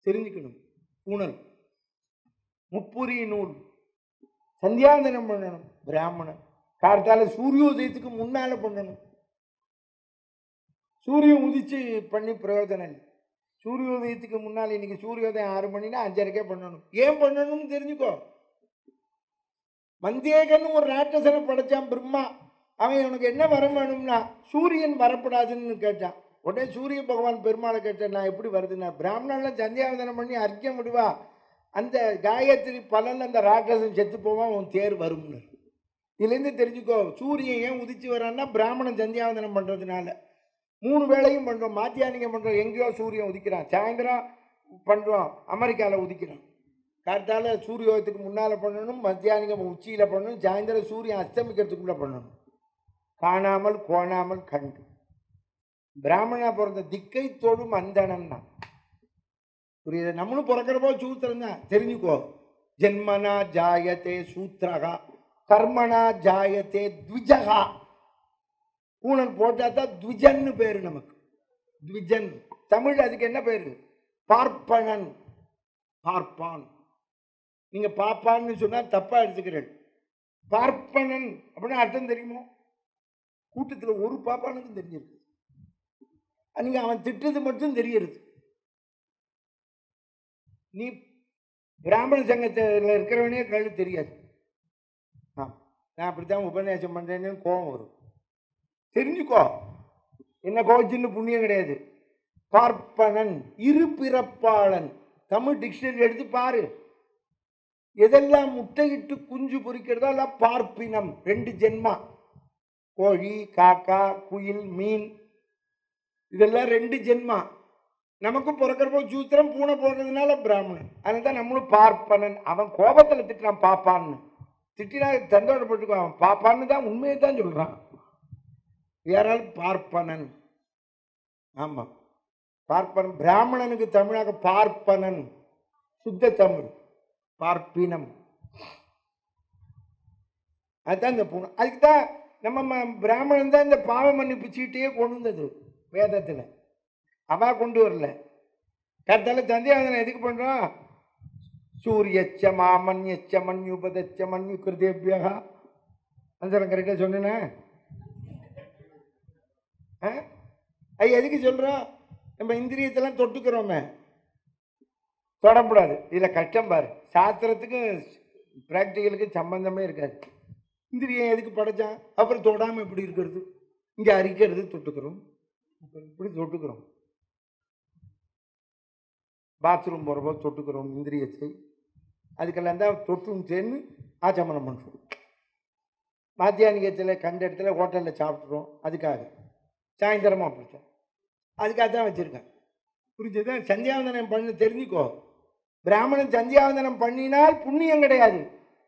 தெரிஞ்சுக்கணும் பூணல் முப்புரி நூல் சந்தியாந்தனம் பண்ணணும் பிராமணன் கார்த்தால சூரியோதயத்துக்கு முன்னால பண்ணணும் சூரியன் உதிச்சு பண்ணி பிரயோஜனம் இல்லை சூரியோதயத்துக்கு முன்னால் இன்னைக்கு சூரியோதயம் ஆறு மணினா அஞ்சரைக்கே பண்ணணும் ஏன் பண்ணணும்னு தெரிஞ்சுக்கோ மந்தியேகன் ஒரு ராட்சசனை படைச்சான் பிரம்மா அவன் உனக்கு என்ன வரம் வேணும்னா சூரியன் வரப்படாதுன்னு கேட்டான் உடனே சூரிய பகவான் பெருமாளை கேட்டேன் நான் எப்படி வருதுன்னா பிராமணன்லாம் சந்தியாவதனம் பண்ணி அர்க்கியம் விடுவா அந்த காயத்ரி பலன் அந்த ராட்சசன் செத்து போவான் உன் தேர் வரும்னு இதுலேருந்து தெரிஞ்சுக்கோ சூரியன் ஏன் உதிச்சு வரான்னா பிராமணன் சந்தியாவதனம் பண்ணுறதுனால மூணு வேளையும் பண்ணுறோம் மாத்தியானிகம் பண்ணுறோம் எங்கேயோ சூரியன் உதிக்கிறான் சாயந்தரம் பண்ணுறோம் அமெரிக்காவில் உதிக்கிறான் கார்த்தால சூரியோதயத்துக்கு முன்னால் பண்ணணும் மத்தியானிகம் உச்சியில் பண்ணணும் சாயந்தரம் சூரியன் அஸ்தமிக்கிறதுக்குள்ளே பண்ணணும் காணாமல் கோணாமல் கண்டு பிராமணா பிறந்த திக்கை தொழும் அந்தணன் தான் புரியுது நம்மளும் பிறக்கிறப்போ சூத்திரம் தான் தெரிஞ்சுக்கோ ஜென்மனா ஜாயத்தே சூத்ரகா கர்மனா ஜாயத்தே த்விஜகா பூனல் போட்டா தான் த்விஜன்னு பேரு நமக்கு த்விஜன் தமிழ் அதுக்கு என்ன பேரு பார்ப்பனன் பார்ப்பான் நீங்க பாப்பான்னு சொன்னா தப்பா எடுத்துக்கிறேன் பார்ப்பனன் அப்படின்னு அர்த்தம் தெரியுமோ கூட்டத்துல ஒரு பாப்பானுக்கும் தெரிஞ்சிருக்கு நீங்க அவன் திட்டது மட்டும் தெரியுது நீ பிராமண சங்கத்தில் இருக்கிறவனே கழு தெரியாது ஆ நான் அப்படித்தான் உபன்யாசம் பண்றேன்னு கோபம் வரும் தெரிஞ்சுக்கோ என்ன கோச்சின்னு புண்ணியம் கிடையாது பார்ப்பனன் இருபிறப்பாளன் தமிழ் டிக்ஷனரி எடுத்து பாரு எதெல்லாம் முட்டையிட்டு குஞ்சு பொறிக்கிறதோ எல்லாம் பார்ப்பினம் ரெண்டு ஜென்மா கோழி காக்கா குயில் மீன் இதெல்லாம் ரெண்டு ஜென்மா நமக்கும் பிறக்கிறப்போ சூத்திரம் பூனை போடுறதுனால பிராமணன் அதனால தான் நம்மளும் பார்ப்பனன் அவன் கோபத்தில் திட்டுறான் பாப்பான்னு திட்டினா சந்தோஷப்பட்டுக்கோ அவன் பாப்பான்னு தான் உண்மையை தான் சொல்றான் யாரால் பார்ப்பனன் ஆமாம் பார்ப்பனன் பிராமணனுக்கு தமிழாக பார்ப்பனன் சுத்த தமிழ் பார்ப்பினம் அதுதான் இந்த பூனை அதுக்கு தான் நம்ம ம- பிராமணன் தான் இந்த பாவ மன்னிப்பு சீட்டையே கொண்டு வந்தது வேதத்தில் அவா கொண்டு வரல கருத்தால சந்தியாவதனம் எதுக்கு பண்றோம் சூரியச்ச மாமன்யச்ச மன்யுபதச்ச மன்யு கிருதேபியா அந்தரம் கரெக்டாக சொன்னேனே ஆ? அது எதுக்கு சொல்றோம் நம்ம இந்திரியத்தெல்லாம் தொட்டுக்கிறோமே தொடக்கூடாது இதில் கஷ்டம் பாரு சாஸ்திரத்துக்கும் ப்ராக்டிக்கலுக்கும் சம்பந்தமே இருக்காது இந்திரியம் எதுக்கு படைச்சான் அப்புறம் தொடாமல் எப்படி இருக்கிறது இங்கே அரிக்கிறது தொட்டுக்கிறோம் இப்படி தொட்டுக்கிறோம் பாத்ரூம் போகிறப்போ தொட்டுக்கிறோம் இந்திரியத்தை அதுக்கெல்லாம் தான் தொட்டும் சேர்ந்து ஆச்சமனம் பண்ணுறோம் மாத்தியானிகத்தில் கண்ட இடத்துல ஹோட்டலில் சாப்பிட்றோம் அதுக்காக சாயந்தரமாக அப்படித்தான் அதுக்காக தான் வச்சுருக்கேன் புரிஞ்சதா சந்தியாவந்தனம் பண்ண தெரிஞ்சுக்கோ பிராமணன் சந்தியாவந்தனம் பண்ணினால் புண்ணியம் கிடையாது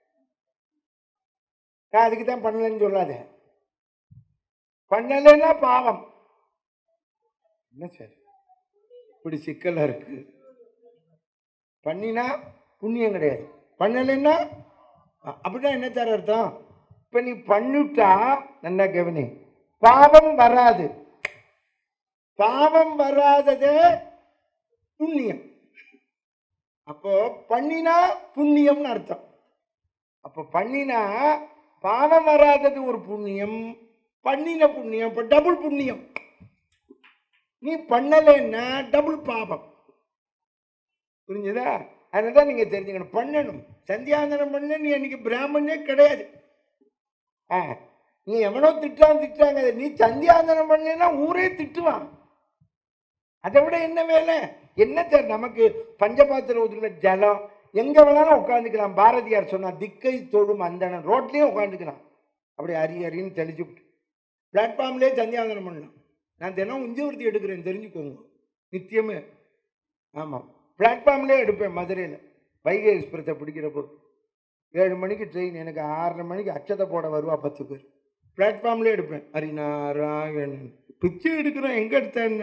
நான் அதுக்கு தான் பண்ணலன்னு சொல்லாத பண்ணலைன்னா பாவம் என்ன சார் இப்படி சிக்கலா இருக்கு பண்ணினா புண்ணியம் கிடையாது பண்ணலைன்னா அ- அப்படின்னா என்ன சார் அர்த்தம் இப்ப நீ பண்ணிட்டா நல்லா கவனி பாவம் வராது பாவம் வராததே புண்ணியம் அப்போ பண்ணினா புண்ணியம்னு அர்த்தம் அப்போ பண்ணினா பாவம் வராதது ஒரு புண்ணியம் பண்ணின புண்ணியம் இப்போ டபுள் புண்ணியம் நீ பண்ணலைன்னா டபுள் பாவம் புரிஞ்சுதா அதனால தான் நீங்கள் தெரிஞ்சுக்கணும் பண்ணணும் சந்தியாந்தனம் பண்ண நீ அன்னைக்கு பிராமணனே கிடையாது ஆ நீ எவனோ திட்டான் திட்டாங்க நீ சந்தியாந்தனம் பண்ணேன்னா ஊரே திட்டுவான் அதை விட என்ன வேலை என்ன சார் நமக்கு பஞ்சபாத்திர ஊதுல ஜலம் எங்க வேணாலும் உட்காந்துக்கலாம் பாரதியார் சொன்னா திக்கை தொழும் அந்தணன் ரோட்லயும் உட்காந்துக்கலாம் அப்படி அரி அரின்னு தெளிச்சு விட்டு பிளாட்ஃபார்ம்லேயே சந்தியாவந்தனம் பண்ணலாம் நான் தினம் உஞ்சவர்த்தி எடுக்கிறேன் தெரிஞ்சுக்கோங்க நித்தியமே ஆமாம் பிளாட்ஃபார்ம்லேயே எடுப்பேன் மதுரையில் வைகை எக்ஸ்பிரஸை பிடிக்கிற போது ஏழு மணிக்கு ட்ரெயின் எனக்கு ஆறரை மணிக்கு அச்சதை போட வருவா பத்து பேர் பிளாட்ஃபார்ம்லேயே எடுப்பேன் ஹரிநாராயணன் பிச்சை எடுக்கிறோம் எங்கே எடுத்தா என்ன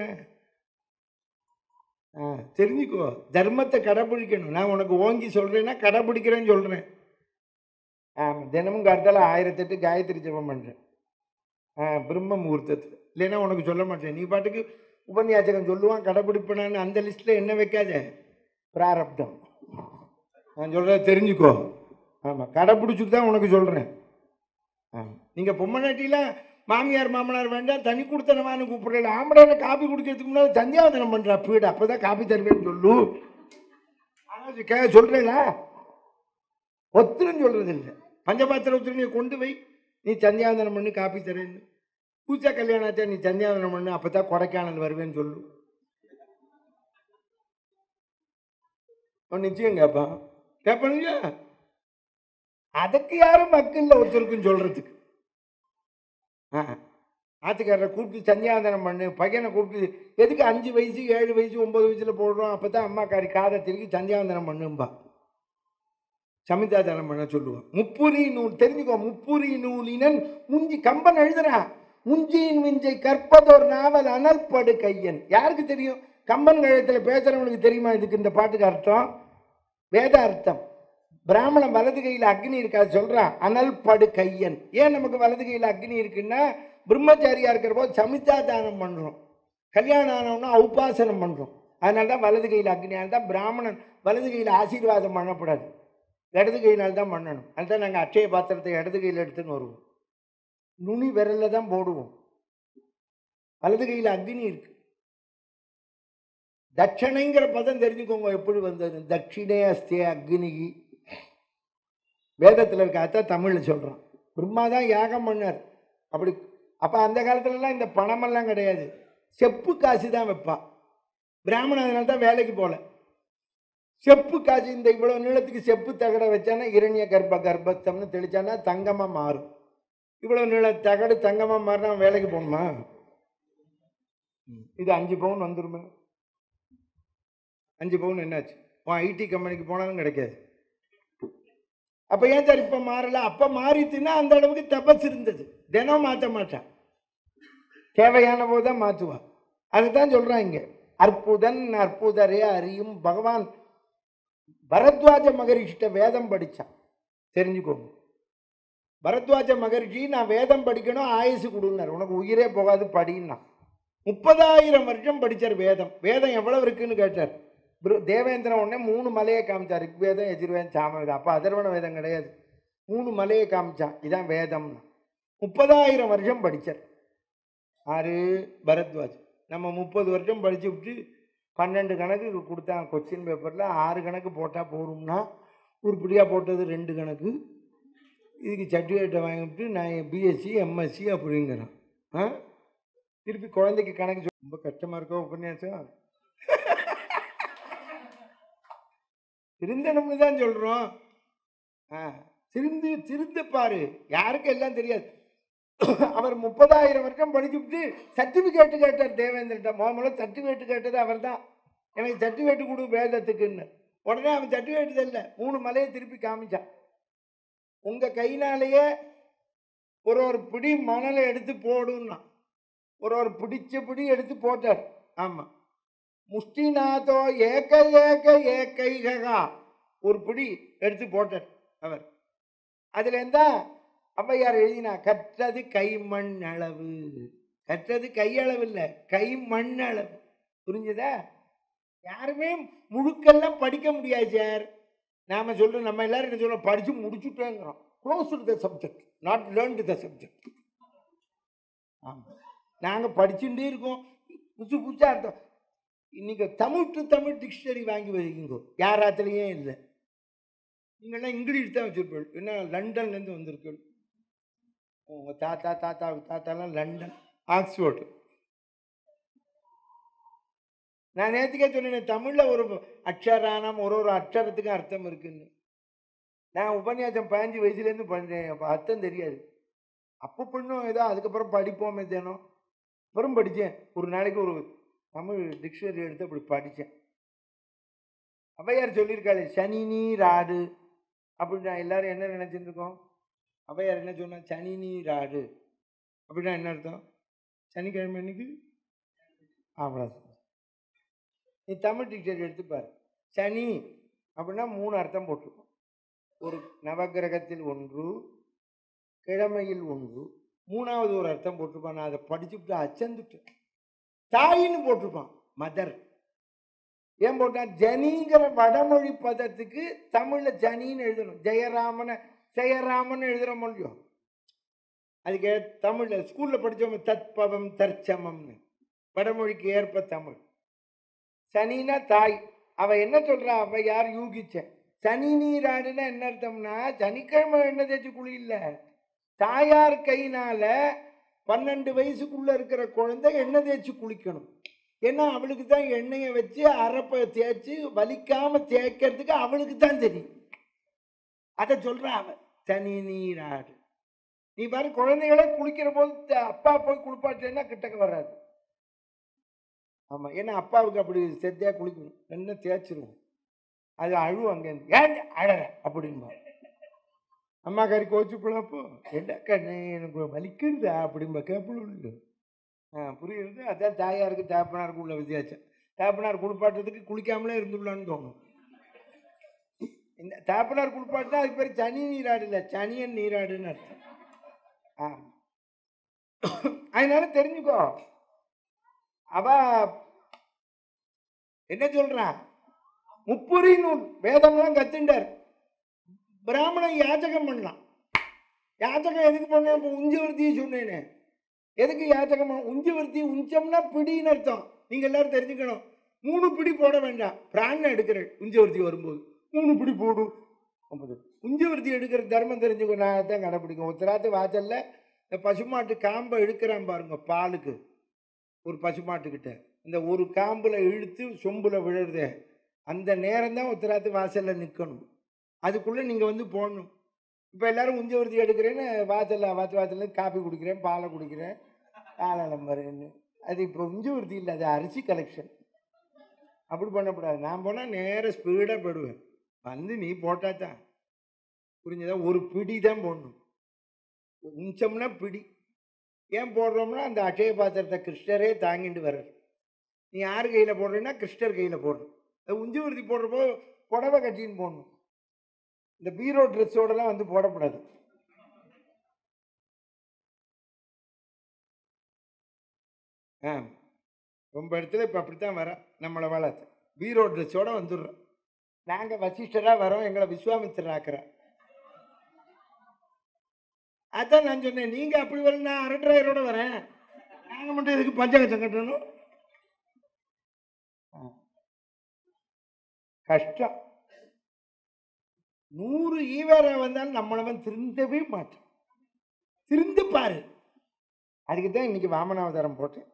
ஆ தெரிஞ்சுக்கோ தர்மத்தை கடைப்பிடிக்கணும் நான் உனக்கு ஓங்கி சொல்கிறேன்னா கடைப்பிடிக்கிறேன்னு சொல்கிறேன் ஆமாம் தினமும் கருத்தால ஆயிரத்தெட்டு காயத்ரி ஜெபம் பண்ணுறேன் ஆ பிரம்ம முகூர்த்தத்தில் இல்லைன்னா உனக்கு சொல்ல மாட்டேன் நீ பாட்டுக்கு உபன்யாசகம் சொல்லுவான் கடைப்பிடிப்பனான்னு அந்த லிஸ்ட்டில் என்ன வைக்காத பிராரப்தம் நான் சொல்கிறத தெரிஞ்சுக்கோ ஆமாம் கடைப்பிடிச்சிட்டு தான் உனக்கு சொல்கிறேன் ஆமாம் நீங்கள் பொம்மநாட்டிலாம் மாமியார் மாமனார் வேண்டாம் தனி கொடுத்தனவான்னு கூப்பிடல ஆம்பளைல காப்பி குடிக்கிறதுக்கு முன்னாடி சந்தியாவதனம் பண்ணுறா பீடு அப்போ தான் காப்பி தருவேன்னு சொல்லு ஆனால் கே சொல்கிறேங்களா ஒத்துரும் சொல்கிறது இல்லை பஞ்சபாத்திர ஒத்துரு கொண்டு போய் நீ சந்தியாவதனம் பண்ணி காப்பி தரேன்னு பூஜா கல்யாணம் ஆச்சா நீ சந்தியாவதனம் பண்ணு அப்போ தான் கொடைக்கானல் வருவேன்னு சொல்லு அவன் நிச்சயம் கேட்பான் கேட்பானுங்க அதுக்கு யாரும் மக்கள் ஒருத்தருக்கும் சொல்றதுக்கு ஆ. ஆத்துக்காரரை கூப்பிட்டு சந்தியாவந்தனம் பண்ணு பையனை கூப்பிட்டு எதுக்கு அஞ்சு வயசு ஏழு வயசு ஒன்பது வயசுல போடுறோம் அப்பதான் அம்மாக்காரி காதை திருக்கி சந்தியாவந்தனம் பண்ணும்பா சமிதாதானம் பண்ண சொல்லுவான் முப்புரி நூல் தெரிஞ்சுக்கோ முப்புரி நூலினன் முஞ்சி கம்பன் எழுதுறான் முஞ்சியின் விஞ்சை கற்பதோர் நாவல் அனல்படு கையன் யாருக்கு தெரியும் கம்பன் கழகத்துல பேசுறவங்களுக்கு தெரியுமா இதுக்கு இந்த பாட்டுக்கு அர்த்தம் வேத அர்த்தம் பிராமணன் வலது கையில் அக்னி இருக்கா சொல்றான் அனல் படு கையன் ஏன் நமக்கு வலது கையில் அக்னி இருக்குன்னா பிரம்மச்சாரியா இருக்கிற போது சமிதா தானம் பண்றோம் கல்யாணம் ஆனவனா உபாசனம் பண்றோம் அதனால தான் வலது கையில் அக்னி தான் பிராமணன் வலது கையில் ஆசீர்வாதம் பண்ணக்கூடாது இடது கையினால் தான் பண்ணணும் அதுதான் நாங்கள் அட்சய பாத்திரத்தை இடது கையில் எடுத்துன்னு வருவோம் நுனி விரல்ல தான் போடுவோம் வலது கையில் அக்னி இருக்கு தட்சணைங்கிற பதம் தெரிஞ்சுக்கோங்க எப்படி வந்தது தட்சிணே அஸ்தே அக்னி வேதத்தில் இருக்க அதான் தமிழில் சொல்கிறான் பிரம்மா தான் யாகம் பண்ணார் அப்படி அப்போ அந்த காலத்துலலாம் இந்த பணமெல்லாம் கிடையாது செப்பு காசு தான் வைப்பான் பிராமணன் அதனால தான் வேலைக்கு போகல செப்பு காசு இந்த இவ்வளோ நீளத்துக்கு செப்பு தகடை வச்சானா இரண்ய கர்ப்ப கர்ப்பத்தம்னு தெளிச்சானா தங்கமாக மாறும் இவ்வளோ நீள தகடு தங்கமாக மாறினா அவன் வேலைக்கு போகணுமா இது அஞ்சு பவுன் வந்துருமே அஞ்சு பவுன் என்னாச்சு உன் ஐடி கம்பெனிக்கு போனாலும் கிடைக்காது அப்ப ஏன் சார் இப்ப மாறல அப்ப மாறித்துன்னா அந்த அளவுக்கு தபஸ் இருந்தது தினம் மாற்ற மாட்டான் தேவையான போது தான் மாற்றுவான் அதுதான் சொல்றான் இங்க அற்புதன் அற்புதரே அறியும் பகவான் பரத்வாஜ மகரிஷிட்ட வேதம் படிச்சான் தெரிஞ்சுக்கோங்க பரத்வாஜ மகரிஷி நான் வேதம் படிக்கணும் ஆயுசு கொடுன்னார் உனக்கு உயிரே போகாது படின்னா முப்பதாயிரம் வருஷம் படிச்சார் வேதம் வேதம் எவ்வளவு இருக்குன்னு கேட்டார் பிரு- தேவேந்திரன் உடனே மூணு மலையை காமிச்சார் ரிக்வேதம் எஜுர்வேதம் சாமவேதம் அப்போ அதர்வண வேதம் கிடையாது மூணு மலையை காமிச்சான் இதான் வேதம்னா முப்பதாயிரம் வருஷம் படிச்சார் ஆறு பரத்வாஜ் நம்ம முப்பது வருஷம் படிச்சு விட்டு பன்னெண்டு கணக்கு கொடுத்தான் கொஸ்டின் பேப்பரில் ஆறு கணக்கு போட்டால் போரும்னா உருப்படியாக போட்டது ரெண்டு கணக்கு இதுக்கு சர்டிஃபிகேட்டை வாங்கிவிட்டு நான் பிஎஸ்சி எம்எஸ்சி அப்படிங்கிறான் ஆ திருப்பி குழந்தைக்கு கணக்கு சொல்~ ரொம்ப கஷ்டமாக இருக்கோ உபன்யாசம் திருந்தணும்னு தான் சொல்கிறோம் ஆ திருந்து திருந்த பாரு யாருக்கும் எல்லாம் தெரியாது அவர் முப்பதாயிரம் வருஷம் படிச்சுட்டு சர்டிஃபிகேட்டு கேட்டார் தேவேந்திரன்ட்ட முதல் முதல்ல சர்டிஃபிகேட்டு கேட்டது அவர் தான் எனக்கு சர்டிஃபிகேட்டு கொடு வேதத்துக்குன்னு உடனே அவன் சர்டிஃபிகேட் இல்லை மூணு மலையை திருப்பி காமிச்சான் உங்கள் கையினாலேயே ஒரு ஒரு பிடி மணலை எடுத்து போடுன்னா ஒரு ஒரு பிடிச்ச பிடி எடுத்து போட்டார் ஆமாம் முஷ்டிநாதோ ஏக ஏக ஏகைகா ஒரு பிடி எடுத்து போட்டார் அவர் அதுல இருந்தா ஔவையார் எழுதினா கற்றது கைமண் அளவு கற்றது கையளவு இல்லை கைமண் அளவு புரிஞ்சுதா யாருமே முழுக்கெல்லாம் படிக்க முடியாது சார் நாம சொல்றோம் நம்ம எல்லாரும் என்ன சொல்றோம் படிச்சு முடிச்சுட்டேங்கிறோம் close to the subject not learn to the subject ஆமாம் நாங்கள் படிச்சுட்டே இருக்கோம் புதுசு புதுசாக அர்த்தம் இன்னைக்கு தமிழ் டு தமிழ் டிக்ஷனரி வாங்கி வைக்கிங்கோ யாராத்துலேயும் இல்லை நீங்கள்லாம் இங்கிலீஷ் தான் வச்சுருப்பீங்க என்ன லண்டன்லேருந்து வந்திருக்கீங்க உங்கள் தாத்தா தாத்தா தாத்தாலாம் லண்டன் ஆக்ஸ்போர்டு நான் நேற்றுக்கே சொன்னேன் தமிழில் ஒரு அக்ஷரானம் ஒரு ஒரு அக்ஷரத்துக்கும் அர்த்தம் இருக்குன்னு நான் உபன்யாசம் பதினஞ்சு வயசுலேருந்து பண்ணுறேன் அப்போ அர்த்தம் தெரியாது அப்போ பண்ணும் ஏதோ அதுக்கப்புறம் படிப்போமே தினம் அப்புறம் படித்தேன் ஒரு நாளைக்கு ஒரு தமிழ் டிக்ஷனரி எடுத்து அப்படி படித்தேன் ஔவையார் சொல்லியிருக்காரு சனி நீர் ஆடு அப்படின்னா எல்லாரும் என்ன நினைச்சிட்டு இருக்கோம் ஔவையார் என்ன சொன்னா சனி நீர் ஆடு அப்படின்னா என்ன அர்த்தம் சனிக்கிழமை அன்னைக்கு அவ்வளோ நீ தமிழ் டிக்ஷனரி எடுத்து பாரு சனி அப்படின்னா மூணு அர்த்தம் போட்டிருக்கோம் ஒரு நவகிரகத்தில் ஒன்று கிழமையில் ஒன்று மூணாவது ஒரு அர்த்தம் போட்டிருப்பான் நான் அதை படிச்சுட்டு அச்சந்துட்டேன் தாயின்னு போட்டிருப்பான் மதர் ஏன் போட்டா ஜனிங்கிற வடமொழி பதத்துக்கு தமிழ்ல ஜனின்னு எழுதணும் ஜெயராமன ஜெயராமன் எழுதுற மொழியும் அதுக்கு தமிழ்ல ஸ்கூல்ல படிச்சவங்க தத்பவம் தற்சமம்னு வடமொழிக்கு ஏற்ப தமிழ் சனினா தாய் அவ என்ன சொல்றா அவ யார் யூகிச்ச சனி நீராடுனா என்ன அர்த்தம்னா சனிக்கிழமை எண்ணெய் தேய்ச்சி குளி இல்ல தாயார் கையினால பன்னெண்டு வயசுக்குள்ள இருக்கிற குழந்தை எண்ணெய் தேய்ச்சி குளிக்கணும் ஏன்னா அவளுக்கு தான் எண்ணெயை வச்சு அரப்பை தேய்ச்சி வலிக்காம தேய்க்கிறதுக்கு அவளுக்கு தான் தெரியும் அதை சொல்றா அவ சனி நீராடு நீ பாரு குழந்தைகளே குளிக்கிற போது த- அப்பா போய் குளிப்பாட்டேன்னா கிட்டக்க வராது ஆமா ஏன்னா அப்பாவுக்கு அப்படி செத்தியா குளிக்கணும் என்ன தேய்ச்சிருவோம் அது அழுவும் அங்கேருந்து ஏன் அழற அப்படின்பா அம்மா கறி கோச்சுக்குள்ளப்போ என்ன கண்ணு எனக்கு வலிக்குதா அப்படின்பா கேப்பல ஆ புரியுது அதான் தாயாருக்கு தாப்பனாருக்கு உள்ள வித்தியாசம் தாப்பனார் குளிப்பாட்டுறதுக்கு குளிக்காமலே இருந்துடலான்னு தோணும் இந்த தாப்பனார் குளிப்பாட்டினா அதுக்கு பேர் சனி நீராடு இல்லை சனியன் நீராடுன்னு அர்த்தம் ஆ அதனால தெரிஞ்சுக்கோ அவ என்ன சொல்றான் முப்புரி நூல் வேதம்லாம் கத்துண்டார் பிராமணன் யாச்சகம் பண்ணலாம் யாச்சகம் எதுக்கு பண்ண இப்போ உஞ்சவர்த்தியை சொன்னேனே எதுக்கு யாச்சகம் பண்ண உஞ்சவர்த்தி உஞ்சம்னா பிடின்னு அர்த்தம் நீங்க எல்லாரும் தெரிஞ்சுக்கணும் மூணு பிடி போட வேண்டாம் பிராணம் எடுக்கிற உஞ்சவர்த்தி வரும்போது மூணு பிடி போடு ஒன்பது உஞ்சவர்த்தி எடுக்கிற தர்மம் தெரிஞ்சுக்கோ நான் தான் கடைப்பிடிக்கும் உத்தராத்து வாசல்ல இந்த பசுமாட்டு காம்பை இழுக்கிறான் பாருங்க பாலுக்கு ஒரு பசுமாட்டுக்கிட்ட இந்த ஒரு காம்புல இழுத்து சொம்புல விழுறதே அந்த நேரம் தான் உத்தராத்து வாசல்ல நிற்கணும் அதுக்குள்ள நீங்க வந்து போடணும் இப்போ எல்லாரும் உஞ்சவர்த்தி எடுக்கிறேன்னு வாசல்ல வாத்து வாசல்ல காப்பி குடிக்கிறேன் பாலை குடிக்கிறேன் ஆலம்பரன்னு அது இப்போ உஞ்சவர்த்தி இல்லை அது அரிசி கலெக்ஷன் அப்படி பண்ணக்கூடாது நான் போனால் நேராக ஸ்பீடாக போடுவேன் வந்து நீ போட்டா தான் புரிஞ்சதா ஒரு பிடி தான் போடணும் உஞ்சம்னா பிடி ஏன் போடுறோம்னா அந்த அட்சய பாத்திரத்தை கிருஷ்ணரே தாங்கிட்டு வர்றார் நீ யார் கையில் போடுறேன்னா கிருஷ்ணர் கையில் போடுற அது உஞ்சவர்த்தி போடுறப்போ புடவை கட்டின்னு போடணும் இந்த பீரோ ட்ரெஸ்ஸோடலாம் வந்து போடக்கூடாது ஆ ரொம்ப இடத்துல இப்போ அப்படித்தான் வர நம்மளை வளர்த்து பீரோ ட்ரெஸ்ஸோட வந்துடுறோம் நாங்கள் வசிஷ்டராக வரோம் எங்களை விஸ்வாமித்திரர் ஆக்குறோம் அதான் நான் சொன்னேன் நீங்கள் அப்படி வர நான் அரட்ராயரோட வரேன் நாங்கள் மட்டும் எதுக்கு பஞ்சகச்சம் கட்டணும் ஆ. கஷ்டம் நூறு ஈவேரா வந்தாலும் நம்மளவன் திருந்தவே மாட்டான் திருந்து பாரு அதுக்கு தான் இன்னைக்கு வாமனாவதாரம் போட்டேன்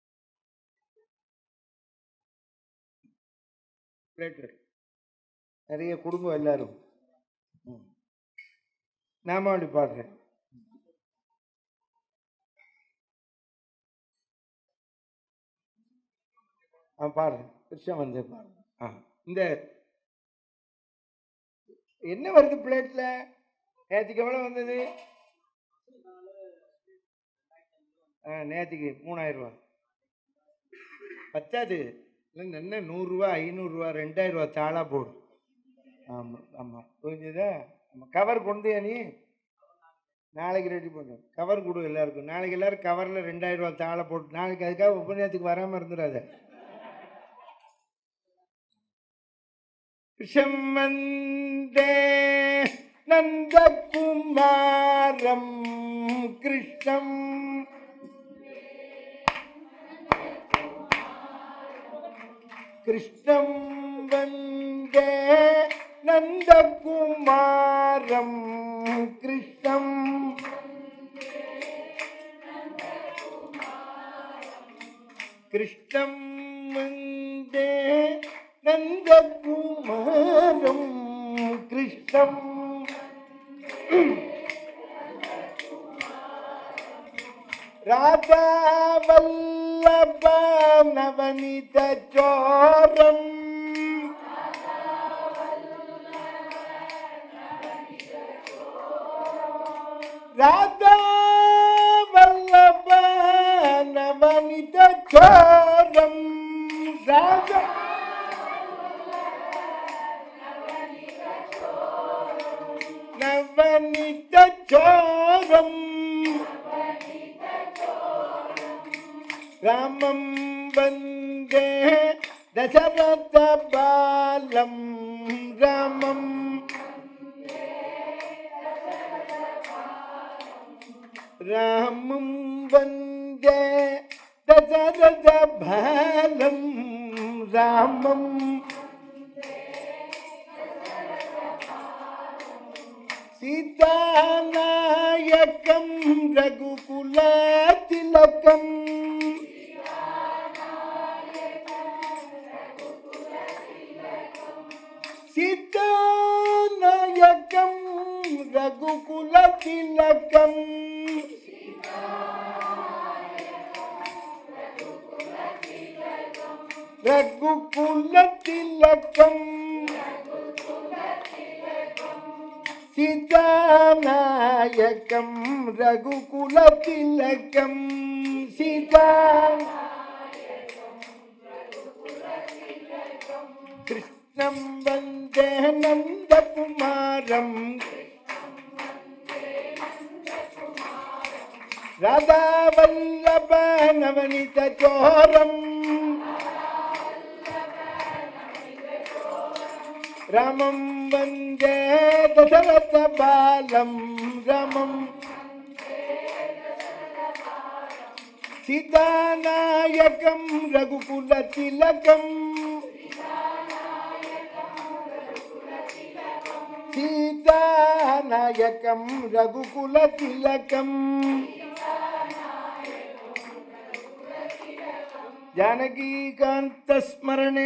Plate இருக்கு. நிறைய குடும்பம் எல்லாரும் ம். நாமாவளி பாடுறேன் ஆ பாடுறேன் கிருஷ்ணன் வந்து பாடுறேன் ஆ இந்த என்ன வருது பிளேட்ல நேற்றுக்கு எவ்வளோ வந்தது ஆ நேற்றுக்கு மூணாயிரம் ரூபா பத்தாது இல்லை என்ன நூறுரூவா ஐநூறுரூவா ரெண்டாயிரம் ரூபா தாளாக போடும் ஆமாம் ஆமாம் புரிஞ்சுதா ஆமாம் கவர் கொண்டு நீ நாளைக்கு ரெடி பண்ணு கவர் கொடு எல்லாருக்கும் நாளைக்கு எல்லாரும் கவரில் ரெண்டாயிரம் ரூபா தாளை போட்டு நாளைக்கு அதுக்காக உபநேயத்துக்கு வராமல் இருந்துடாத விஷமந்தே நந்தகுமாரம் கிருஷ்ணம் கிருஷ்ணம் வந்தே நந்தகுமாரம் கிருஷ்ணம் கிருஷ்ணம் வந்தே நந்தகுமாரம் கிருஷ்ணம் ராதாவல்லப நவனித சோரம் ராதாவல்லப நவனித சோரம் ராதா நவனித சோரம் ராமம் வந்தே தசரத ராமம் ராமம் வந்தே தசரத பாலம் ராமம் சீதாநாயக்கம் ரகுகுல திலக்கம் சீதாநாயக்கம் ரகுகுல திலக்கம் ரகுகுல திலக்கம் சீதாநாயக்கம் ரகுகுல திலக்கம் சீதா கிருஷ்ணம் வந்தே நந்தகுமாரம் ராதாவல்லப நவனித சோரம் ராமம் வந்தே தசரத பாலம் ராமம் சீதாநாயகம் ரகுகுல திலகம் சீதாநாயகம் ரகுகுல திலகம் जानकीकान्तस्मरणे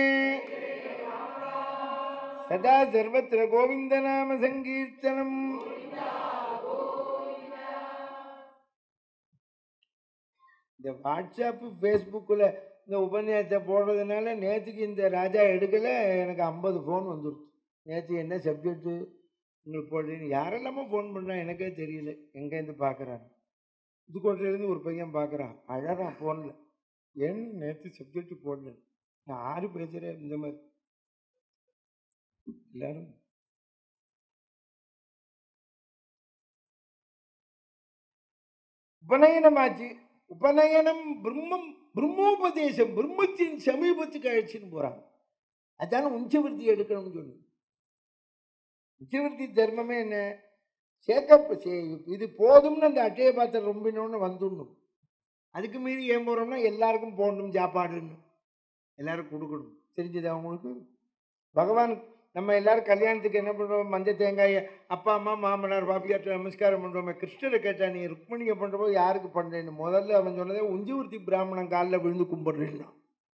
सदा सर्वत्र गोविन्दनामसङ्कीर्तनम् இந்த வாட்ஸ்அப்பு ஃபேஸ்புக்கில் இந்த உபன்யாசத்தை போடுறதுனால நேற்றுக்கு இந்த ராஜா எடுக்கலை எனக்கு ஐம்பது ஃபோன் வந்துடுச்சு நேற்று என்ன சப்ஜெக்ட்டு உங்களுக்கு போடுறீங்க யாரெல்லாமோ ஃபோன் பண்ணுறான் எனக்கே தெரியல எங்கேருந்து பார்க்குறான் புதுக்கோட்டையிலேருந்து ஒரு பையன் பார்க்குறான் அழகான் ஃபோனில் ஏன்னு நேற்று சப்ஜெக்ட் போடல நான் ஆறு பேசுகிறேன் இந்த மாதிரி எல்லாரும் உபநயனமாச்சு உபநயனம் பிரம்மம் பிரம்மோபதேசம் பிரம்மத்தின் சமீபத்துக்கு அழைச்சின்னு போறாங்க அதான உஞ்சவர்த்தி எடுக்கணும்னு சொல்லு உச்சவர்த்தி தர்மமே என்ன சேக்கப் இது போதும்னு அந்த அட்டையை பாத்திரம் ரொம்பினோன்னு வந்துடணும் அதுக்கு மீறி ஏன் போகிறோம்னா எல்லாருக்கும் போடணும் சாப்பாடுன்னு எல்லாரும் கொடுக்கணும் தெரிஞ்சது அவங்களுக்கு பகவான் நம்ம எல்லாரும் கல்யாணத்துக்கு என்ன பண்ணுறோம் மஞ்சள் தேங்காயை அப்பா அம்மா மாமனார் பாப்பியாட்ட நமஸ்காரம் பண்ணுறோமே கிருஷ்ணரை கேட்டா நீ ருக்மணியை பண்ணுறப்போ யாருக்கு பண்ணுறேன்னு முதல்ல அவன் சொன்னதே உஞ்சவர்த்தி பிராமணன் காலில் விழுந்து கும்பிடுறேன்னா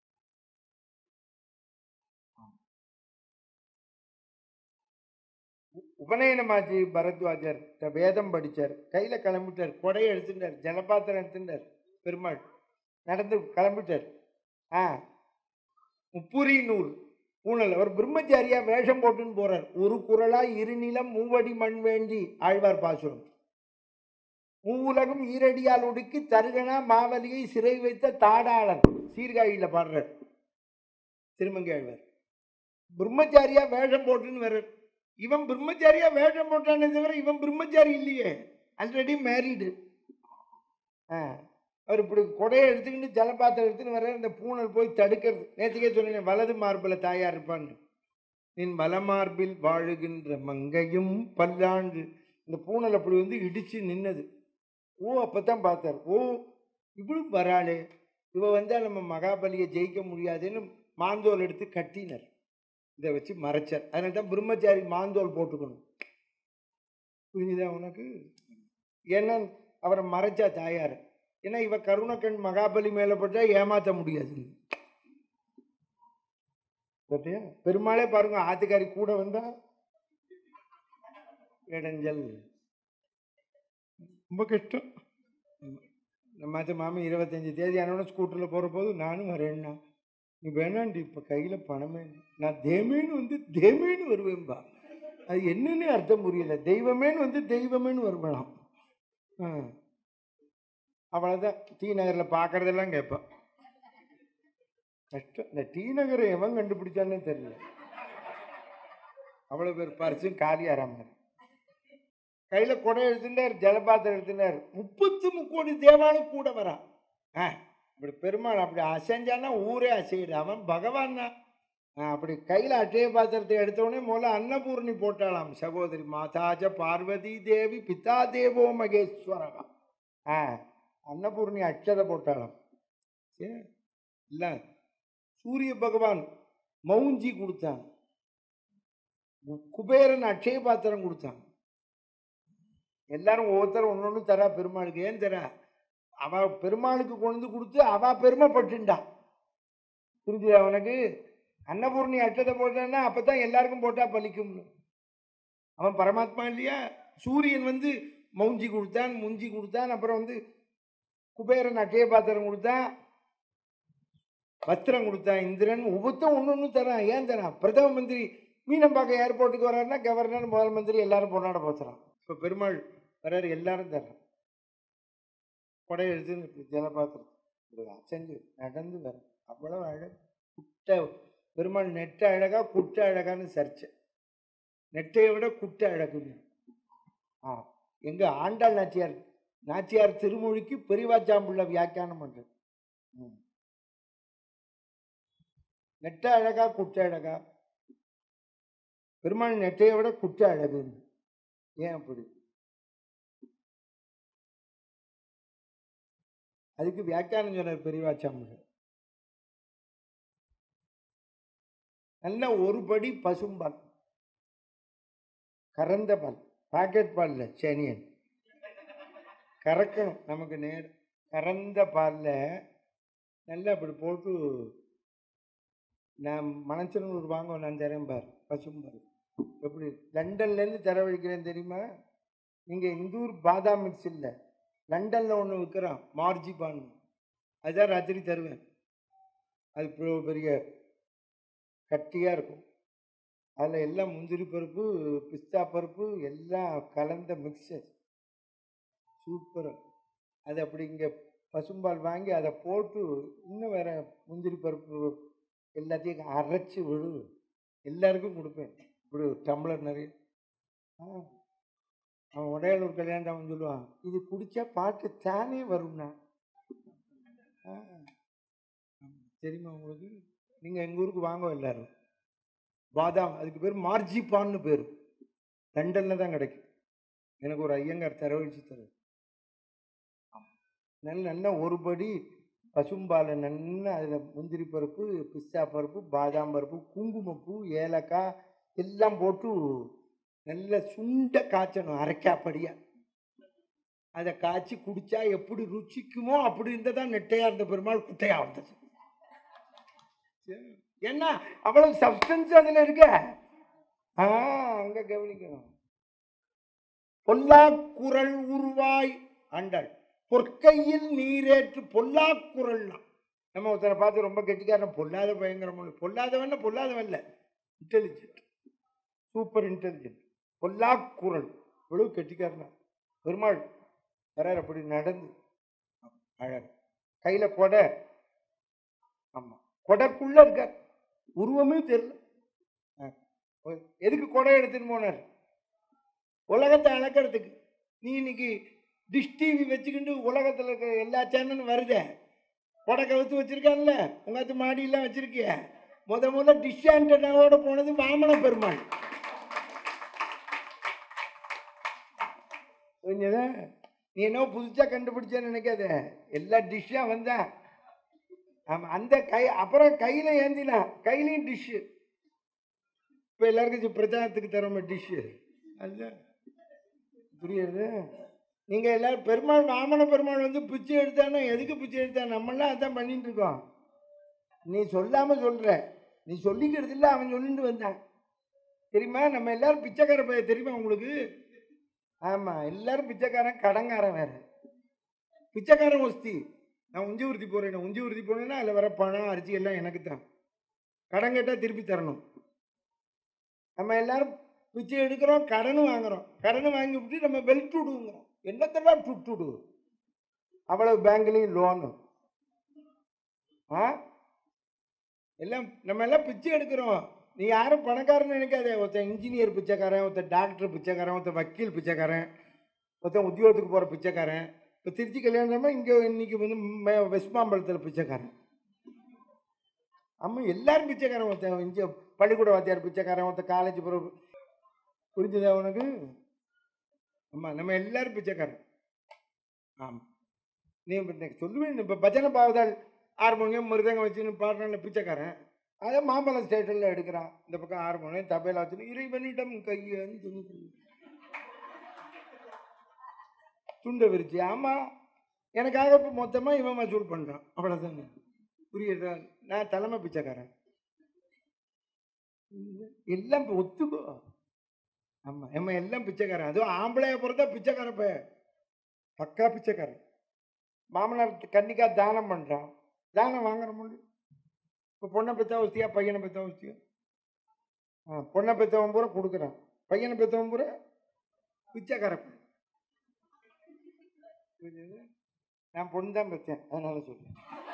உபநயனமாச்சு பரத்வாஜர் வேதம் படித்தார் கையில் கிளம்பிட்டார் கொடையை எடுத்துட்டார் ஜலபாத்திரம் எடுத்துட்டார் பெருமாள் நடந்து கிளம்பிட்டார் ஆ முப்புரி நூல் பூனல் அவர் பிரம்மச்சாரியா வேஷம் போட்டுன்னு போறார் ஒரு குரலா இருநிலம் மூவடி மண் வேண்டி ஆழ்வார் பாசுரம் மூவுலகம் ஈரடியால் ஒடுக்கி தருகனா மாவலியை சிறை வைத்த தாடாளன் சீர்காழியில பாடுறார் திருமங்கை ஆழ்வார் பிரம்மச்சாரியா வேஷம் போட்டுன்னு வர்றார் இவன் பிரம்மச்சாரியா வேஷம் போட்டானே தவிர இவன் பிரம்மச்சாரி இல்லையே ஆல்ரெடி மேரீடு ஆ அவர் இப்படி கொடையை எடுத்துக்கிட்டு ஜலபாத்திரம் எடுத்துன்னு வர இந்த பூனல் போய் தடுக்கிறது நேற்றுக்கே சொன்னேன் வலது மார்பில் தாயார் இருப்பான்னு நின் வலமார்பில் வாழுகின்ற மங்கையும் பல்லாண்டு இந்த பூனல் அப்படி வந்து இடிச்சு நின்னது ஓ அப்பதான் பார்த்தார் ஓ இப்படி வராளே இவ வந்தா நம்ம மகாபலியை ஜெயிக்க முடியாதுன்னு மாந்தோல் எடுத்து கட்டினர் இதை வச்சு மறைச்சார் அதனால தான் பிரம்மச்சாரி மாந்தோல் போட்டுக்கணும் புரிஞ்சுதா உனக்கு ஏன்னா அவரை மறைச்சா தாயார் ஏன்னா இவ கருணக்கண் மகாபலி மேல போட்டா ஏமாத்த முடியாது பார்த்தியா? பெருமாளே பாருங்க ஆத்துக்காரி கூட வந்தா இடைஞ்சல் ரொம்ப கஷ்டம் நம்ம மாமி இருபத்தஞ்சு தேதி ஆனோட ஸ்கூட்டரில் போகிற போது நானும் வரேன்னா நீ வேணாண்டி இப்போ கையில் பணமே இல்லை. நான் தேமேன்னு வந்து தேமேன்னு வருவேன்பா அது என்னன்னு அர்த்தம் புரியல தெய்வமேன்னு வந்து தெய்வமேன்னு வருவேனாம் ஆ அவ்வளோதான் டி நகரில் பார்க்குறதெல்லாம் கேட்பான் கஷ்டம் இந்த டி நகரை எவன் கண்டுபிடிச்சானே தெரியல அவ்வளோ பேர் பரிசும் காலியாராம கையில் குடம் எடுத்துட்டார் ஜலபாத்திரம் எடுத்துட்டார் முப்பத்து முக்கோடி தேவானும் கூட வரான் ஆ இப்படி பெருமாள் அப்படி அசைஞ்சானா ஊரே அசையுது அவன் பகவான் தான் ஆ, அப்படி கையில் அட்சய பாத்திரத்தை எடுத்தோடனே முதல்ல அன்னபூர்ணி போட்டாளாம் சகோதரி மாதாஜ பார்வதி தேவி பிதா தேவோ மகேஸ்வரகா ஆ அன்னபூர்ணி அட்சதை போட்டாளாம் சரி இல்லை சூரிய பகவான் மௌஞ்சி கொடுத்தான் கு- குபேரன் அட்சய பாத்திரம் கொடுத்தான் எல்லாரும் ஒவ்வொருத்தரும் ஒன்று ஒன்று தரா பெருமாளுக்கு ஏன் தரா அவ பெருமாளுக்கு கொண்டு வந்து கொடுத்து அவ பெருமைப்பட்டுண்டா புரிஞ்சுதா அவனுக்கு அன்னபூர்ணி அட்டத்தை போட்டான்னா அப்பதான் எல்லாருக்கும் போட்டா பலிக்கும்னு அவன் பரமாத்மா இல்லையா சூரியன் வந்து மௌஞ்சி கொடுத்தான் முஞ்சி கொடுத்தான் அப்புறம் வந்து குபேரன் அட்சய பாத்திரம் கொடுத்தான் வஸ்திரம் கொடுத்தான் இந்திரன் ஒவ்வொருத்தரும் ஒன்று ஒன்று தரான் ஏன் தரான் பிரதம மந்திரி மீனம்பாக்கம் ஏர்போர்ட்டுக்கு வர்றாருன்னா கவர்னர் முதல் மந்திரி எல்லாரும் பொன்னாட போச்சுறான் இப்போ பெருமாள் வர்றாரு எல்லாரும் தர்றான் கொடை எடுத்து ஜலபாத்திரம் இப்படி அசைஞ்சு நடந்து வர அவ்வளவு அழகு குட்டை பெருமாள் நெட்ட அழகா குட்டை அழகான்னு சர்ச்சை நெட்டையை விட குட்டை அழகுன்னு ஆ எங்க ஆண்டாள் நாச்சியார் நாச்சியார் திருமொழிக்கு பெரியவாச்சாம்புள்ள வியாக்கியானம் பண்றது ம். நெட்ட அழகா குட்டை அழகா பெருமாள் நெட்டையை விட குட்டை அழகுன்னு ஏன் அப்படி அதுக்கு வியாக்கியானம் சொன்னார் பெரியவாச்சாம்புள்ள நல்ல ஒரு படி பசும்பால் கறந்த பால் பாக்கெட் பால்ல சேனியன் கறக்கணும் நமக்கு நேர் கறந்த பாலில் நல்லா அப்படி போட்டு நான் மணச்சனூர் வாங்க நான் தரேன் பார் பசும்பால் எப்படி லண்டன்லேருந்து தரவழிக்கிறேன் தெரியுமா நீங்கள் இந்தூர் பாதாம் மிக்ஸ் இல்லை லண்டனில் ஒன்று விற்கிறான் மார்ஜிபான் அதுதான் ராத்திரி தருவேன் அது இவ்வளோ பெரிய கட்டியாக இருக்கும் அதில் எல்லாம் முந்திரி பருப்பு பிஸ்தா பருப்பு எல்லாம் கலந்த மிக்சர் சூப்பராக அது அப்படி இங்கே பசும்பால் வாங்கி அதை போட்டு இன்னும் வேற முந்திரி பருப்பு எல்லாத்தையும் அரைச்சி விழு எல்லாருக்கும் கொடுப்பேன் இப்படி ஒரு டம்ளர் நிறைய ஆ அவன் உடையாளூர் கல்யாணம் அவன் சொல்லுவான் இது குடிச்சா பாட்டு தானே வரும்னா ஆ. தெரியுமா உங்களுக்கு நீங்கள் எங்கள் ஊருக்கு வாங்க எல்லாரும் பாதாம் அதுக்கு பேர் மார்ஜிபான்னு பேர் லண்டனில் தான் கிடைக்கும் எனக்கு ஒரு ஐயங்கார் தரவழிச்சு தரு நல்ல நல்ல ஒரு படி பசும்பாலை நல்லா அதில் முந்திரி பருப்பு பிஸ்தா பருப்பு பாதாம் பருப்பு குங்குமப்பூ ஏலக்காய் எல்லாம் போட்டு நல்ல சுண்ட காய்ச்சணும் அரைக்காப்படியா அதை காய்ச்சி குடிச்சா எப்படி ருச்சிக்குமோ அப்படி இருந்ததா நெட்டையா இருந்த பெருமாள் குட்டையா வந்தது சரி. என்ன அவ்வளவு சப்ஸ்டன்ஸ் அதுல இருக்க ஆ அங்க கவனிக்கணும் பொல்லாக்குரல் உருவாய் ஆண்டாள் பொற்கையில் நீரேற்று பொல்லாக்குரல்லாம் நம்ம ஒருத்தரை பார்த்து ரொம்ப கெட்டிக்காரன் பொல்லாத பயங்கரமான பொல்லாதவன் பொல்லாதவன் இல்லை இன்டெலிஜென்ட் சூப்பர் இன்டெலிஜென்ட் பொல்லாக்குரல் இவ்வளவு கெட்டிக்காரனா பெருமாள் வரார் அப்படி நடந்து அழகு கையில கொடை ஆமா கொடைக்குள்ள இருக்கார் உருவமே தெரியல ஆ. எதுக்கு கொடை எடுத்துன்னு போனார் உலகத்தை அளக்கிறதுக்கு நீ இன்னைக்கு டிஷ் டிவி வச்சுக்கிட்டு உலகத்தில் இருக்க எல்லா சேனலும் வருதே கொடை கவுத்து வச்சிருக்கான்ல உங்காத்து மாடியெல்லாம் வச்சிருக்கிய முத முத டிஷ் ஆண்டனாவோட போனது வாமன பெருமாள் புரிஞ்சதா நீ என்ன புதுசா கண்டுபிடிச்சேன்னு நினைக்காத எல்லா டிஷ்ஷா வந்தேன் ஆமா அந்த கை அப்புறம் கையில ஏந்தினா கையிலையும் டிஷ்ஷு இப்போ எல்லாருக்கும் இது பிரச்சாரத்துக்கு தரோமே டிஷ்ஷு அதுதான் புரியுது நீங்க எல்லாரும் பெருமாள் வாமன பெருமாள் வந்து பிச்சை எடுத்தானே எதுக்கு பிச்சை எடுத்தா நம்மளாம் அதான் பண்ணிட்டு இருக்கோம் நீ சொல்லாம சொல்ற நீ சொல்லிக்கிறது இல்லை அவன் சொல்லிட்டு வந்தான் தெரியுமா நம்ம எல்லாரும் பிச்சைக்கார பையன் தெரியுமா உங்களுக்கு ஆமா எல்லாரும் பிச்சைக்காரன் கடங்காரன் வேற பிச்சைக்காரன் ஒஸ்தி நான் உஞ்சி உறுதி போறேன் உஞ்சி உறுதி போனேன்னா அதில் வர பணம் அரிசி எல்லாம் எனக்கு தான் கடன் கேட்டால் திருப்பி தரணும் நம்ம எல்லாரும் பிச்சை எடுக்கிறோம் கடனும் வாங்குறோம் கடனும் வாங்கி விட்டு நம்ம வெல்ட் விடுவோங்கிறோம் என்னத்தெல்லாம் சுட்டுடு அவ்வளவு பேங்க்லேயும் லோனு ஆ எல்லாம் நம்ம எல்லாம் பிச்சை எடுக்கிறோம் நீ யாரும் பணக்காரன்னு நினைக்காதே ஒருத்தன் இன்ஜினியர் பிச்சைக்காரன் ஒருத்தன் டாக்டர் பிச்சைக்காரன் ஒருத்தன் வக்கீல் பிச்சைக்காரன் ஒருத்தன் உத்தியோகத்துக்கு போகிற பிச்சைக்காரன் இப்போ திருச்சி கல்யாணமா இங்கே இன்னைக்கு வந்து ம- வெஸ்ட் மாம்பலத்தில் பிச்சைக்காரன் அம்மா எல்லாரும் பிச்சைக்காரன் ஒருத்தன் இங்கே பள்ளிக்கூட வாத்தியார் பிச்சைக்காரன் ஒருத்தன் காலேஜ் பிறகு புரிஞ்சுதா உனக்கு ஆமாம் நம்ம எல்லாரும் பிச்சைக்காரன் ஆமாம் நீ இப்போ சொல்லுவேன் இப்போ பஜனை பாவதால் ஹார்மோனியம் மிருதங்கம் வச்சுன்னு பாடுறான்ல பிச்சைக்காரன் அதை மாம்பழம் ஸ்டேஷனில் எடுக்கிறான் இந்த பக்கம் ஹார்மோனியம் தபையில் வச்சுன்னு இறைவனிடம் கையஞ்சு துண்டை விரிச்சு ஆமாம் எனக்காக இப்போ மொத்தமாக இவன் வசூல் பண்ணுறான் அவ்வளோதானே புரியுதா நான் தலைமை பிச்சைக்காரன் எல்லாம் இப்போ ஒத்துக்கோ ஆமாம் நம்ம எல்லாம் பிச்சைக்காரன் அதுவும் ஆம்பளைய பொறுத்தா பிச்சைக்காரன் இப்போ பக்கா பிச்சைக்காரன் மாமனார் கன்னிக்கா தானம் பண்ணுறான் தானம் வாங்குற முடியும் இப்போ பொண்ணை பெற்றா வசதியா பையனை பெற்றா வசதியா ஆ பொண்ணை பெற்றவன் பூரா கொடுக்குறான் பையனை பெற்றவன் பூரா பிச்சைக்காரன் புரியுது? நான் பொண்ணு தான் பெற்றேன் அதனால சொல்றேன்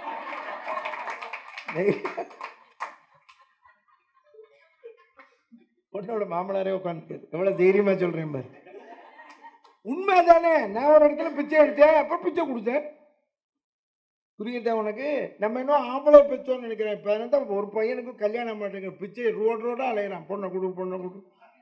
பொண்ணோட மாமனாரே உட்காந்துக்காரு எவ்வளவு தைரியமா சொல்றேன் பாரு உண்மை தானே நான் ஒரு இடத்துல பிச்சை எடுத்தேன் அப்புறம் பிச்சை கொடுத்தேன் புரியுதா உனக்கு நம்ம இன்னும் ஆம்பளை பெற்றோம்னு நினைக்கிறேன் இப்போ தான் ஒரு பையனுக்கு கல்யாணம் பண்ணுறேங்க பிச்சை ரோடு ரோடாக அலையிறான் பொண்ணை கொடு பொண்ணை கொடு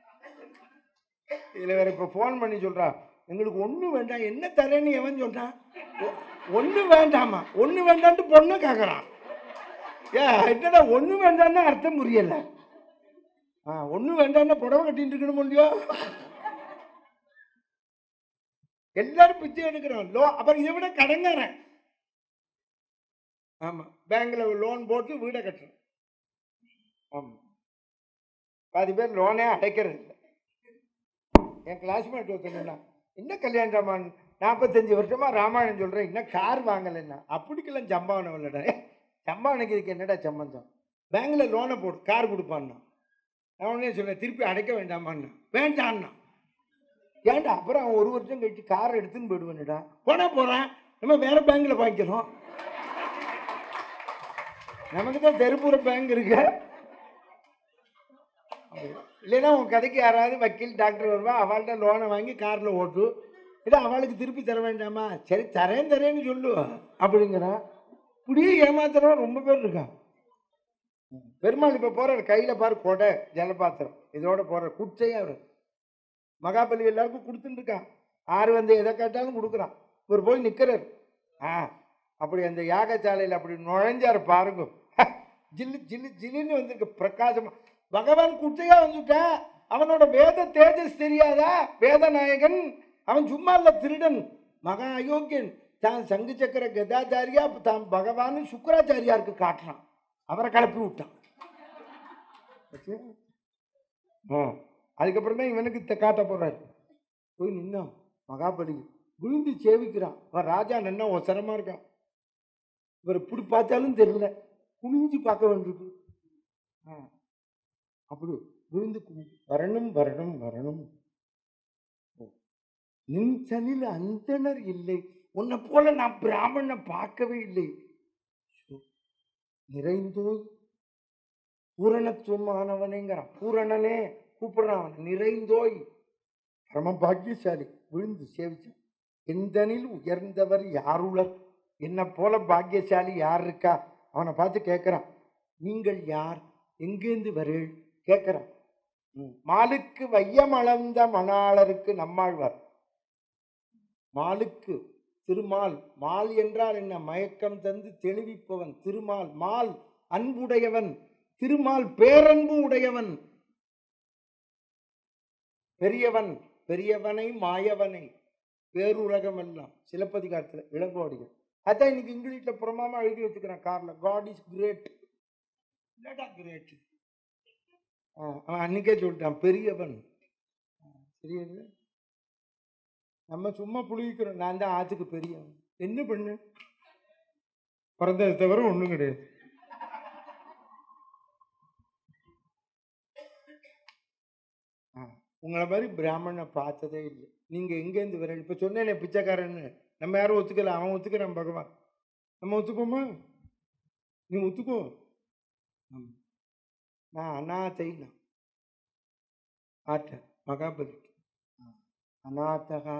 இதில் வேற இப்போ ஃபோன் பண்ணி சொல்றா எங்களுக்கு ஒன்றும் வேண்டாம் என்ன தரேன்னு எவன் சொல்றான் ஒன்றும் வேண்டாமா ஒன்று வேண்டான்ட்டு பொண்ணு கேட்குறான் ஏ என்னடா ஒன்றும் வேண்டான்னு அர்த்தம் புரியல ஆ ஒன்றும் வேண்டாம்னா புடவை கட்டிட்டு இருக்கணும் இல்லையோ எல்லாரும் பிச்சை எடுக்கிறோம் லோ அப்புறம் இதை விட கடங்காரன் ஆமாம் பேங்க்ல லோன் போட்டு வீடை கட்டுறோம் ஆமாம் பாதி பேர் லோனே அடைக்கிறது இல்லை என் கிளாஸ்மேட் ஒருத்தனா என்ன கல்யாணம் ராமான் நாற்பத்தஞ்சு வருஷமா ராமாயணம் சொல்றேன் இன்னும் கார் வாங்கலைன்னா அப்படிக்கெல்லாம் சம்பாவனம் இல்லைடா ஏ, சம்பாவனைக்கு இதுக்கு என்னடா சம்பந்தம் பேங்க்ல லோனை போடு கார் கொடுப்பான்னா நான் உடனே சொல்ல திருப்பி அடைக்க வேண்டாமான்னா வேண்டான்னா ஏன்டா அப்புறம் அவன் ஒரு வருஷம் கழிச்சு கார் எடுத்துன்னு போயிடுவேன்டா போனா போறான் நம்ம வேற பேங்க்ல வாங்கிக்கிறோம் நமக்கு தான் தெருப்புற பேங்க் இருக்கு இல்லைன்னா உன் கதைக்கு யாராவது வக்கீல் டாக்டர் வருவா அவள்கிட்ட லோனை வாங்கி காரில் ஓட்டு இல்லை அவளுக்கு திருப்பி தர வேண்டாமா சரி தரேன் தரேன்னு சொல்லு அப்படிங்கிறான் இப்படியே ஏமாத்துறவன் ரொம்ப பேர் இருக்கான் பெருமாள் இப்போ போறாரு கையில் பாரு கொடை ஜலபாத்திரம் இதோட போற குச்சையா அவர் மகாபலி எல்லாருக்கும் கொடுத்துட்டு இருக்கான் ஆறு வந்து எதை கேட்டாலும் கொடுக்குறான் இவர் போய் நிற்கிறார் ஆ அப்படி அந்த யாகசாலையில் அப்படி நுழைஞ்சார் பாருங்க ஹ, ஜில்லு ஜில்லு ஜில்லுன்னு வந்திருக்கு பிரகாசமா பகவான் குட்டையா வந்துட்டான் அவனோட வேத தேஜஸ் தெரியாதா வேத நாயகன் அவன் சும்மா இல்ல திருடன் மகா அயோக்கியன் தான் சங்கு சக்கர கதாச்சாரியா தான் பகவான் சுக்கராச்சாரியாருக்கு காட்டுறான் அவரை கிளப்பி விட்டான் பாத்தியா? ஆ அதுக்கப்புறம் தான் இவனுக்கு த- காட்ட போறாரு போய் நின்னான் மகாபலி விழுந்து சேவிக்கிறான் அவன் ராஜா நின்னா ஒசரமா இருக்கான் இவர் இப்படி பார்த்தாலும் தெரியல குனிஞ்சு பார்க்க வேண்டியிருக்கு ஆ அப்படி விழுந்து குனி- வரணும் வரணும் வரணும் ஓ. நின் சனில் அந்தனர் இல்லை உன்னை போல நான் பிராமணனை பார்க்கவே இல்லை சோ, நிறைந்தோய் பூரணத்துவமானவனேங்கிறான் பூரணனே கூப்பிடுறான் அவனை. நிறைந்தோய் பரம பாக்கியசாலி விழுந்து சேவிச்சான் எந்தனில் உயர்ந்தவர் யாருளர் என்னை போல பாக்கியசாலி யார் இருக்கா அவனை பார்த்து கேட்குறான் நீங்கள் யார் எங்கேருந்து வரீள் கேட்குறான் ம். மாலுக்கு வையமளந்த மணாளருக்கு நம்மாழ்வார் மாலுக்கு திருமால் மால் என்றால் என்ன மயக்கம் தந்து தெளிவிப்பவன் திருமால் மால் அன்புடையவன் திருமால் பேரன்பு உடையவன் பெரியவன் பெரியவனை மாயவனை பேருலகம் எல்லாம் சிலப்பதிகாரத்தில் இளங்கோடிகள் அதான் இன்னைக்கு இங்கிலீஷ்ல புறமாம எழுதி வச்சுக்கிறேன் கார்ல காட் இஸ் கிரேட் இல்லடா கிரேட் அவன் அன்னைக்கே சொல்லிட்டான் பெரியவன் ஆ, தெரியுது நம்ம சும்மா புளிக்கிறோம் நான் தான் ஆத்துக்கு பெரியவன் என்ன பண்ணு பிறந்ததை தவிர ஒண்ணும் கிடையாது ஆ, உங்களை மாதிரி பிராமணனை பார்த்ததே இல்லை நீங்க எங்கேருந்து வர இப்ப சொன்னேனே பிச்சைக்காரன்னு நம்ம யாரும் ஒத்துக்கல அவன் ஒத்துக்கிறான் பகவான் நம்ம ஒத்துக்கோமா நீ ஒத்துக்கோ ஆமா. நான் அநாதை நான் ஆட்ட மகாபலி அநாதகா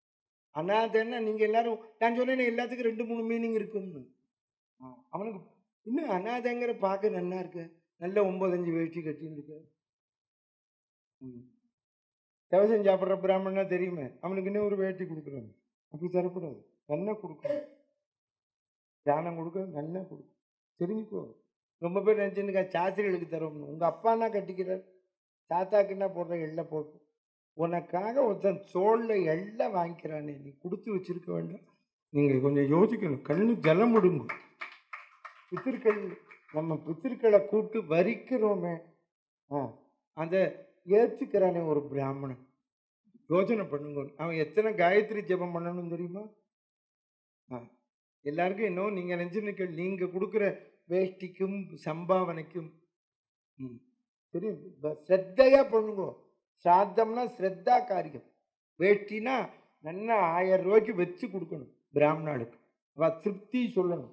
அநாதன்னா நீங்க எல்லாரும் நான் சொன்னேனே எல்லாத்துக்கும் ரெண்டு மூணு மீனிங் இருக்கும்னு ஆ, அவனுக்கு இன்னும் அனாதைங்கிற பார்க்க நல்லா இருக்கு நல்ல ஒன்பதஞ்சு வேஷ்டி கட்டின்னு இருக்கு ம். தவசம் சாப்பிட்ற பிராமணனா தெரியுமே அவனுக்கு இன்னும் ஒரு வேட்டி கொடுக்குறாங்க அப்படி தரக்கூடாது நல்லா கொடுக்கணும் தானம் கொடுக்க நல்லா கொடுக்கும் தெரிஞ்சுக்கோ ரொம்ப பேர் நினச்சிருக்கா சாஸ்திரிகளுக்கு தரோம்னு உங்கள் அப்பானா கட்டிக்கிறார் தாத்தாக்குன்னா போடுற எள்ளை போட்டு உனக்காக ஒருத்தன் தோளில் எள்ளை வாங்கிக்கிறானே நீ கொடுத்து வச்சிருக்க வேண்டாம் நீங்கள் கொஞ்சம் யோசிக்கணும் கண்ணு ஜலம் விடுங்க பித்திருக்கள் நம்ம பித்திருக்களை கூப்பிட்டு வரிக்கிறோமே ஆ அதை ஏற்றுக்கிறானே ஒரு பிராமணன் யோசனை பண்ணுங்க அவன் எத்தனை காயத்ரி ஜெபம் பண்ணணும் தெரியுமா ஆ எல்லாருக்கும் இன்னும் நீங்கள் நினச்சிருக்க நீங்கள் கொடுக்குற வேஷ்டிக்கும் சம்பாவனைக்கும் ம் தெரியும் ப- ஸ்ரத்தையா பண்ணுங்க சாத்தம்னா ஸ்ரத்தா காரியம் வேஷ்டினா நல்லா ஆயிரம் ரூபாய்க்கு வச்சு கொடுக்கணும் பிராமணாளுக்கு அவ திருப்தி சொல்லணும்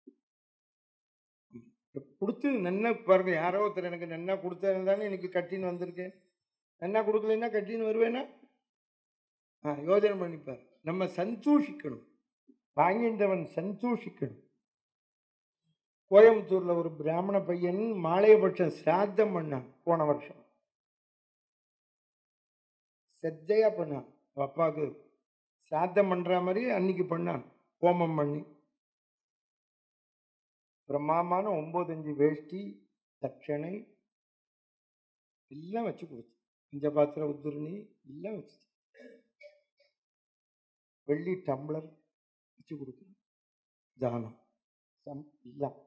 கொடுத்து நல்லா பாருங்க யாரோ ஒருத்தர் எனக்கு நல்லா கொடுத்தது தானே எனக்கு கட்டின்னு வந்திருக்கேன் நல்லா கொடுக்கலைன்னா கட்டின்னு வருவேனா ஆ யோசனை பண்ணிப்பார் நம்ம சந்தோஷிக்கணும் வாங்கின்றவன் சந்தோஷிக்கணும் கோயம்புத்தூர்ல ஒரு பிராமண பையன் மாலையபட்சம் சிராத்தம் பண்ணான் போன வருஷம் செத்தையா பண்ணான் அவ அப்பாவுக்கு சிராத்தம் பண்ற மாதிரி அன்னைக்கு பண்ணான் ஹோமம் பண்ணி பிரம்மாமான ஒன்பதஞ்சு வேஷ்டி தட்சணை எல்லாம் வச்சு கொடுத்து இந்த பாத்திர உத்துருணி எல்லாம் வச்சு வெள்ளி டம்ளர் வச்சு கொடுக்கணும் தானம் சம் எல்லாம்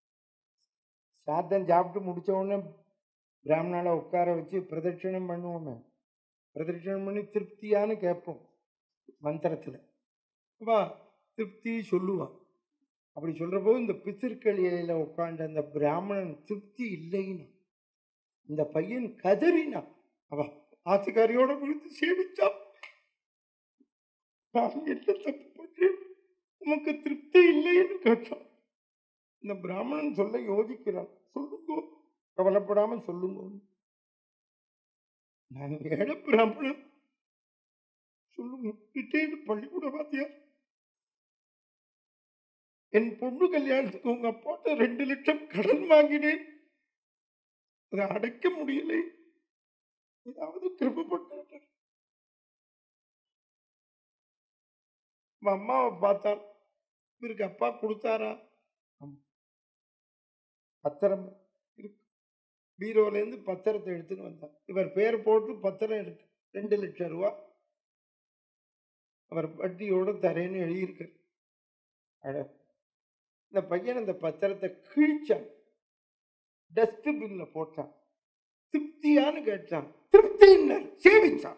சாதம் சாப்பிட்டு முடிச்ச உடனே பிராமணால உட்கார வச்சு பிரதட்சணம் பண்ணுவோமே பிரதட்சணம் பண்ணி திருப்தியான்னு கேட்போம் மந்திரத்தில் வா திருப்தி சொல்லுவா அப்படி சொல்கிறப்போ இந்த பித்திருக்களியில உட்காண்ட அந்த பிராமணன் திருப்தி இல்லைன்னா இந்த பையன் கதறினா அவ ஆத்துக்காரியோட விழுந்து சேமிச்சான் நான் என்ன தப்பு பண்ணேன் உனக்கு திருப்தி இல்லைன்னு கேட்டான் இந்த பிராமணன் சொல்ல யோசிக்கிறான் சொல்லுங்க கவலைப்படாம சொல்லுங்க நான் ஏழை பிராமணன் சொல்லுங்க ரிட்டையர்டு பள்ளிக்கூட வாத்தியார் என் பொண்ணு கல்யாணத்துக்கு உங்க அப்பாட்ட ரெண்டு லட்சம் கடன் வாங்கினேன் அதை அடைக்க முடியலை ஏதாவது கிருபப்பட்டு அம்மாவை பார்த்தார் இவருக்கு அப்பா கொடுத்தாரா ஆமா. பத்திரம் இருக்கு பீரோல இருந்து பத்திரத்தை எடுத்துன்னு வந்தார் இவர் பேர் போட்டு பத்திரம் எடுத்து ரெண்டு லட்சம் ரூபா அவர் வட்டியோட தரேன்னு எழுதியிருக்கார் அட இந்த பையன் அந்த பத்திரத்தை கிழிச்சான் டஸ்ட்பின்ல போட்டான் திருப்தியான்னு கேட்டான் திருப்தின்னார் சேவிச்சான்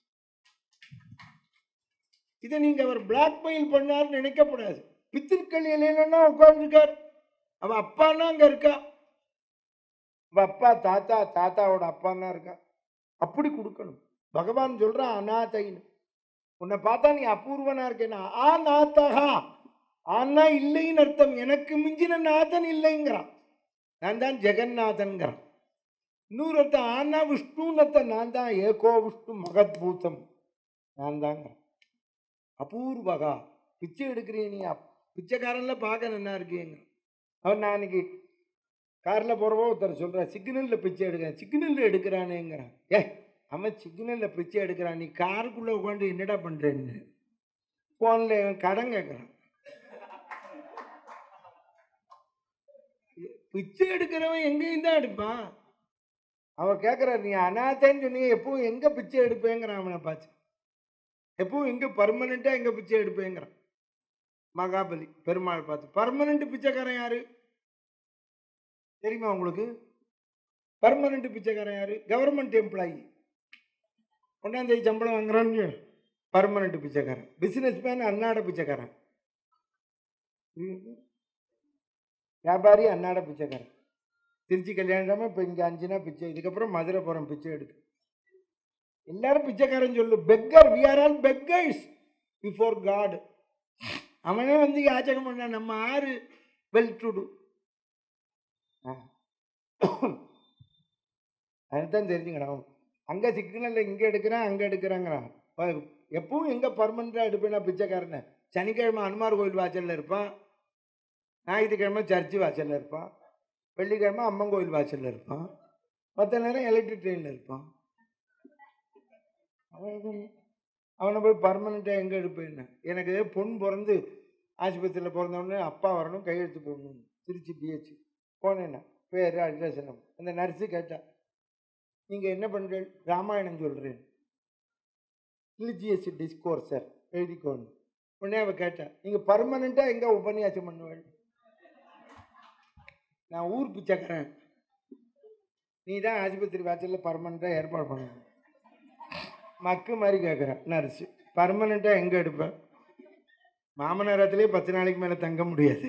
இதை நீங்க அவர் பிளாக்மெயில் பண்ணார்னு நினைக்கப்படாது பித்திருக்கள் இலையிலன்னா உட்கார்ந்துருக்கார் அவ அப்பான்னா அங்க இருக்கா அவ அப்பா தாத்தா தாத்தாவோட அப்பான்னா இருக்கா அப்படி கொடுக்கணும் பகவான் சொல்றான் அநாதைன்னு உன்னை பார்த்தா நீ அபூர்வனா இருக்கேன்னா ஆ நாத்தகா ஆனா இல்லைன்னு அர்த்தம் எனக்கு மிஞ்சின நாதன் இல்லைங்கிறான் நான் தான் ஜெகநாதன்கிறான் இன்னொரு அர்த்தம் ஆனா விஷ்ணுன்னு அர்த்தம் நான் தான் ஏகோ விஷ்ணு மகத்பூதம் நான் தாங்கிறேன் அபூர்வகா பிச்சை எடுக்கிறீ நீ அப்- பிச்சைக்காரன்ல பார்க்க நல்லா இருக்கீங்க அவன் நான் இன்னைக்கு காரில் போகிறவோ ஒருத்தர் சொல்கிறான் சிக்னலில் பிச்சை எடுக்கிறேன் சிக்னலில் எடுக்கிறானேங்கிறான் ஏ அவன் சிக்னலில் பிச்சை எடுக்கிறான் நீ காருக்குள்ளே உட்காந்து என்னடா பண்ணுறேன்னு ஃபோனில் கடன் கேட்குறான் பிச்சை எடுக்கிறவன் எங்கேயும் தான் எடுப்பான் அவன் கேட்குறான் நீ அனாத்தேன்னு சொன்னீ எப்பவும் எங்கே பிச்சை எடுப்பேங்கிறான் அவனை பார்த்து எப்பவும் எங்கே பர்மனெண்ட்டாக எங்கே பிச்சை எடுப்பேங்கிறான் மகாபலி பெருமாள் பார்த்து பர்மனெண்ட் பிச்சைக்காரன் யாரு தெரியுமா உங்களுக்கு பர்மனெண்ட் பிச்சைக்காரன் யாரு கவர்மெண்ட் எம்ப்ளாயி ஒன்றாம் தேதி சம்பளம் வாங்குறான்னு பர்மனெண்ட் பிச்சைக்காரன் பிசினஸ் மேன் அன்னாட பிச்சைக்காரன் வியாபாரி அன்னாட பிச்சைக்காரன் திருச்சி கல்யாணமா இப்போ இங்கே அஞ்சுனா பிச்சை இதுக்கப்புறம் மதுரை போகிறோம் பிச்சை எடுக்க எல்லாரும் பிச்சைக்காரன் சொல்லு beggar we are all beggars before God அவனே வந்து யாச்சகம் பண்ண நம்ம ஆறு வெல் டு டூ அதுதான் தெரிஞ்சுக்கணும் அங்கே சிக்கனில் இங்கே எடுக்கிறான் அங்கே எடுக்கிறாங்கிறான் ப- எப்பவும் எங்கே பர்மனெண்ட்டாக எடுப்பேன் பிச்சைக்காரனை சனிக்கிழமை அனுமார் கோயில் வாசலில் இருப்பான் ஞாயிற்றுக்கிழமை சர்ச்சு வாசலில் இருப்பான் வெள்ளிக்கிழமை அம்மன் கோயில் வாசலில் இருப்பான் மற்ற நேரம் எலக்ட்ரிக் ட்ரெயினில் இருப்பான் அவன் அவனை போய் பர்மனெண்ட்டாக எங்கே எடுப்பேன் எனக்கு பொண்ணு பிறந்து ஆஸ்பத்திரியில் பிறந்தோடனே அப்பா வரணும் கையெழுத்து போடணும் திருச்சி பிஹெச் போனேன்னா பேர் அட்ரஸ் அந்த நர்ஸு கேட்டா நீங்கள் என்ன பண்ணுறேன் ராமாயணம் சொல்கிறேன் ரிலிஜியஸ் டிஸ்கோர்சர் எழுதிக்கோன்னு உடனே அவ கேட்டா நீங்கள் பர்மனெண்ட்டாக எங்கே உபன்யாசம் பண்ணுவேன் நான் ஊர் பிச்சைக்கிறேன் நீ தான் ஆஸ்பத்திரி வாசலில் பர்மனெண்ட்டாக ஏற்பாடு பண்ணணும் மக்கு மாதிரி கேட்குறேன் நர்ஸு பர்மனெண்ட்டாக எங்கே எடுப்பேன் மாமனாரத்துலேயே பத்து நாளைக்கு மேலே தங்க முடியாது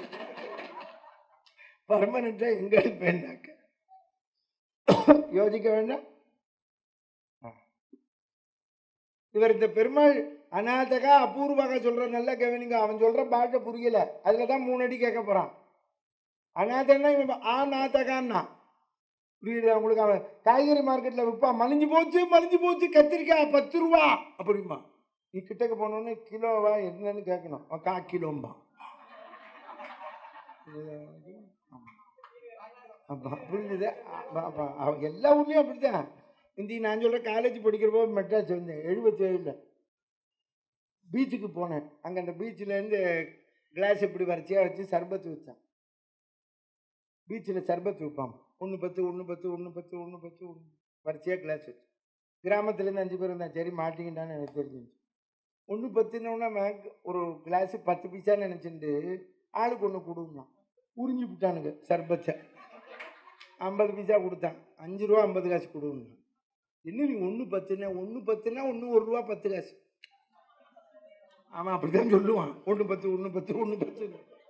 பர்மனெண்ட்டாக எங்கே எடுப்பேன்னாக்க யோசிக்க வேண்டாம் ஆ. இவர் இந்த பெருமாள் அநாதகா அபூர்வகா சொல்ற நல்ல கவனிங்க அவன் சொல்ற பாட்டை புரியல அதுல தான் மூணு அடி கேட்க போறான் அநாதன்னா இவன் ஆ நாத்தகான்னா புரியுது உங்களுக்கு அவன் காய்கறி மார்க்கெட்ல விற்பான் மலிஞ்சு போச்சு மலிஞ்சு போச்சு கத்திரிக்காய் பத்து ரூபா அப்படிமா நீ கிட்டக்க போனோன்னு கிலோவா என்னன்னு கேட்கணும் அவன் கா கிலோம்பா அப்பா புரிஞ்சுது அப்ப- அப்ப அவன் எல்லா ஊர்லேயும் அப்படித்தான் இந்தி நான் சொல்கிறேன் காலேஜ் படிக்கிறப்போ மெட்ராஸ் வந்தேன் எழுபத்தி ஏழில் பீச்சுக்கு போனேன் அங்கே அந்த பீச்சிலேருந்து கிளாஸ் இப்படி வரிசையாக வச்சு சர்பத் வச்சான் பீச்சில் சர்பத் வைப்பான் ஒன்று பத்து ஒன்று பத்து ஒன்று பத்து ஒன்று பத்து ஒன்று வரிசையாக கிளாஸ் வச்சு கிராமத்துலேருந்து அஞ்சு பேர் இருந்தான் சரி மாட்டிக்கிட்டான்னு எனக்கு தெரிஞ்சிருச்சு ஒன்று பத்துனோன்னா மேக் ஒரு கிளாஸு பத்து பைசா நினச்சிட்டு ஆளுக்கு ஒன்று கொடுந்தான் உறிஞ்சி விட்டானுங்க சர்பத்தை ஐம்பது பைசா கொடுத்தான் அஞ்சு ரூபா ஐம்பது காசு கொடுங்க என்ன நீ ஒன்று பத்துனா ஒன்று பத்துனா ஒன்று ஒரு ரூபா பத்து காசு அவன் அப்படித்தான் சொல்லுவான் ஒன்று பத்து ஒன்று பத்து ஒன்று பத்து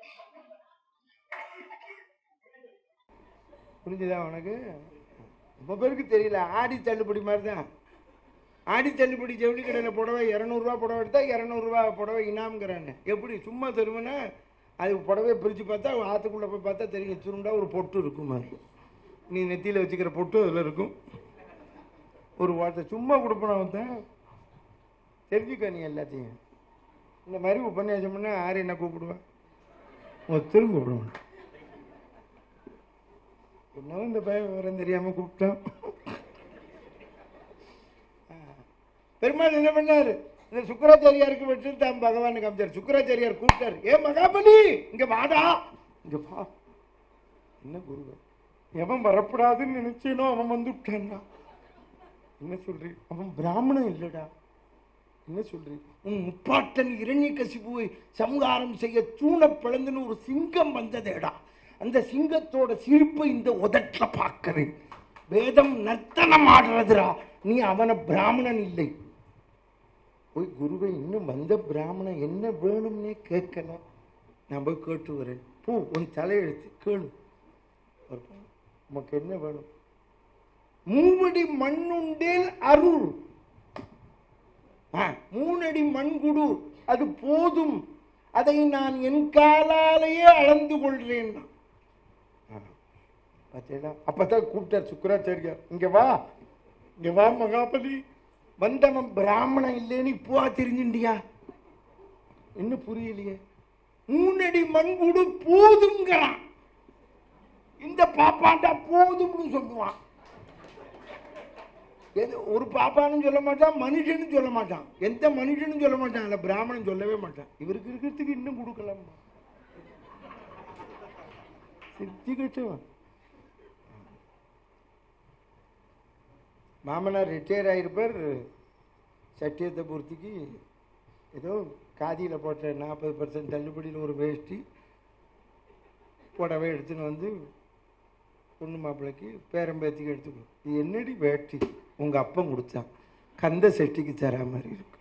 புரிஞ்சுதா உனக்கு ரொம்ப பேருக்கு தெரியல ஆடி தள்ளுபடி மாதிரி தான் ஆடி தள்ளுபடி ஜவுளி கடையில் புடவை இரநூறுவா புடவை எடுத்தா இரநூறுவா புடவை இனாம்ங்கிறாங்க எப்படி சும்மா தருவேன்னா அது புடவையை பிரித்து பார்த்தா ஆற்றுக்குள்ளே போய் பார்த்தா தெரியும் சுருண்டா ஒரு பொட்டு இருக்கும் மாதிரி நீ நெத்தியில் வச்சுக்கிற பொட்டு அதில் இருக்கும் ஒரு வார்த்தை சும்மா கொடுப்பேன் அவன் தெரிஞ்சுக்க நீ எல்லாத்தையும் இந்த மாதிரி உபன்யாசம் பண்ண யார் என்ன கூப்பிடுவேன் ஒருத்தரும் கூப்பிடுவான் இன்னும் இந்த பையன் விவரம் தெரியாம கூப்பிட்டான் பெருமாள் என்ன பண்ணாரு இந்த சுக்கராச்சாரியாருக்கு வச்சு தான் பகவானுக்கு காமிச்சார் சுக்கராச்சாரியார் கூப்பிட்டாரு ஏ மகாபலி இங்க வாடா இங்க வா என்ன குருவே எவன் வரப்படாதுன்னு நினைச்சேனோ அவன் வந்து விட்டான்டா என்ன சொல்றீ அவன் பிராமணன் இல்லடா என்ன சொல்றீ உன் முப்பாட்டன் இரண்ய கசிபுவை சம்ஹாரம் செய்ய தூண பிளந்துன்னு ஒரு சிங்கம் வந்ததேடா அந்த சிங்கத்தோட சிரிப்பை இந்த உதட்ட பார்க்கிறேன் வேதம் நர்த்தனம் ஆடுறதுடா நீ அவன பிராமணன் இல்லை போய் குருவை இன்னும் வந்த பிராமணன் என்ன வேணும்னே கேட்கல நான் போய் கேட்டு வரேன் பூ உன் தலையெழுத்து கேளு அவர் போ. உமக்கு என்ன வேணும் மூவடி மண்ணுண்டேல் அருள் ஆ, மூணடி மண் குடு அது போதும் அதை நான் என் காலாலேயே அளந்து கொள்றேன் பார்த்தீங்களா அப்பதான் கூப்பிட்டார் சுக்கராச்சாரியார் இங்க வா இங்க வா மகாபலி வந்தவன் பிராமணன் இல்லைன்னு இப்போ தெரிஞ்சுண்டியா என்ன புரியலையே மூணடி மண்குடு போதுங்கிறான் இந்த பாப்பாண்டா போதும்னு சொல்லுவான் எது ஒரு பாப்பான்னு சொல்ல மாட்டான் மனுஷன்னு சொல்ல மாட்டான் எந்த மனுஷனும் சொல்ல மாட்டான் அந்த பிராமணன் சொல்லவே மாட்டான் இவருக்கு இருக்கிறதுக்கு இன்னும் கொடுக்கலாம் சித்தி கட்டவன் மாமனார் ரிட்டையர் ஆகிருப்பார் சட்டியத்தை பூர்த்திக்கு ஏதோ காதியில் போட்ட நாற்பது பர்சன்ட் தள்ளுபடியில் ஒரு வேஷ்டி புடவை எடுத்துன்னு வந்து பொண்ணு மாப்பிள்ளைக்கு பேரம்பேத்திக்கு எடுத்துக்கோ இது என்னடி வேட்டி உங்கள் அப்பன் கொடுத்தான் கந்த செட்டிக்கு தரா மாதிரி இருக்கு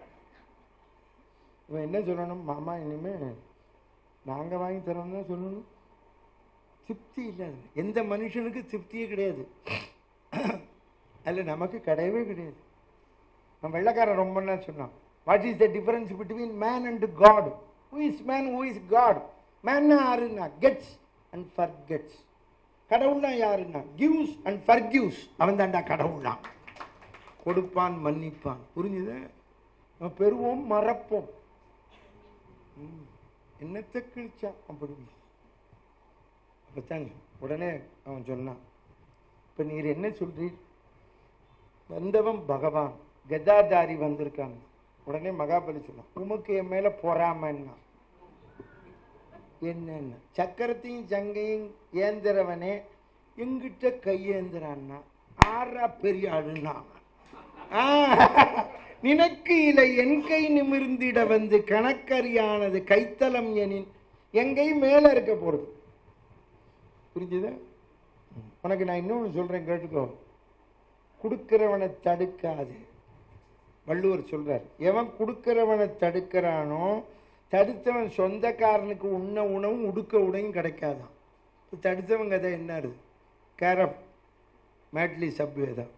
இவன் என்ன சொல்லணும் மாமா இனிமே நாங்கள் வாங்கி தரோம் தான் சொல்லணும் திருப்தி இல்லாது எந்த மனுஷனுக்கு திருப்தியே கிடையாது அதில் நமக்கு கிடையவே கிடையாது நம்ம வெள்ளக்காரன் ரொம்ப நாள் சொன்னான் what is the difference between man and God who is man who is God man யாருன்னா கெட்ஸ் அண்ட் ஃபர் கெட்ஸ் கடவுள்னா யாருன்னா கிவ்ஸ் அண்ட் ஃபர் கிவ்ஸ் அவன் தாண்டா கடவுள்னா கொடுப்பான் மன்னிப்பான் புரிஞ்சுது நம்ம பெறுவோம் மறப்போம் ம். என்னத்தை கிழிச்சான் அப்படி அப்பத்தாங்க உடனே அவன் சொன்னான் இப்ப நீர் என்ன சொல்றீர் வந்தவன் பகவான் கதாதாரி வந்திருக்காங்க உடனே மகாபலி சொன்னான் உமக்கு என் மேல பொறாமன்னா என்னன்னா சக்கரத்தையும் சங்கையும் ஏந்திரவனே எங்கிட்ட கையேந்திரான்னா ஆறா பெரிய ஆளுன்னா ஆ, நினக்கு இலை என் கை நிமிர்ந்திட வந்து கணக்கறியானது கைத்தலம் எனின் என் கை மேல இருக்க போறது புரிஞ்சுதா உனக்கு நான் இன்னொன்று சொல்றேன் கேட்டுக்கோ கொடுக்கிறவனை தடுக்காது வள்ளுவர் சொல்றார் எவன் கொடுக்கிறவனை தடுக்கிறானோ தடுத்தவன் சொந்தக்காரனுக்கு உண்ண உணவும் உடுக்க உடையும் கிடைக்காதான் இப்ப தடுத்தவன் கதை என்ன இருக்கு கேரப் மேட்லி சப்வேதம்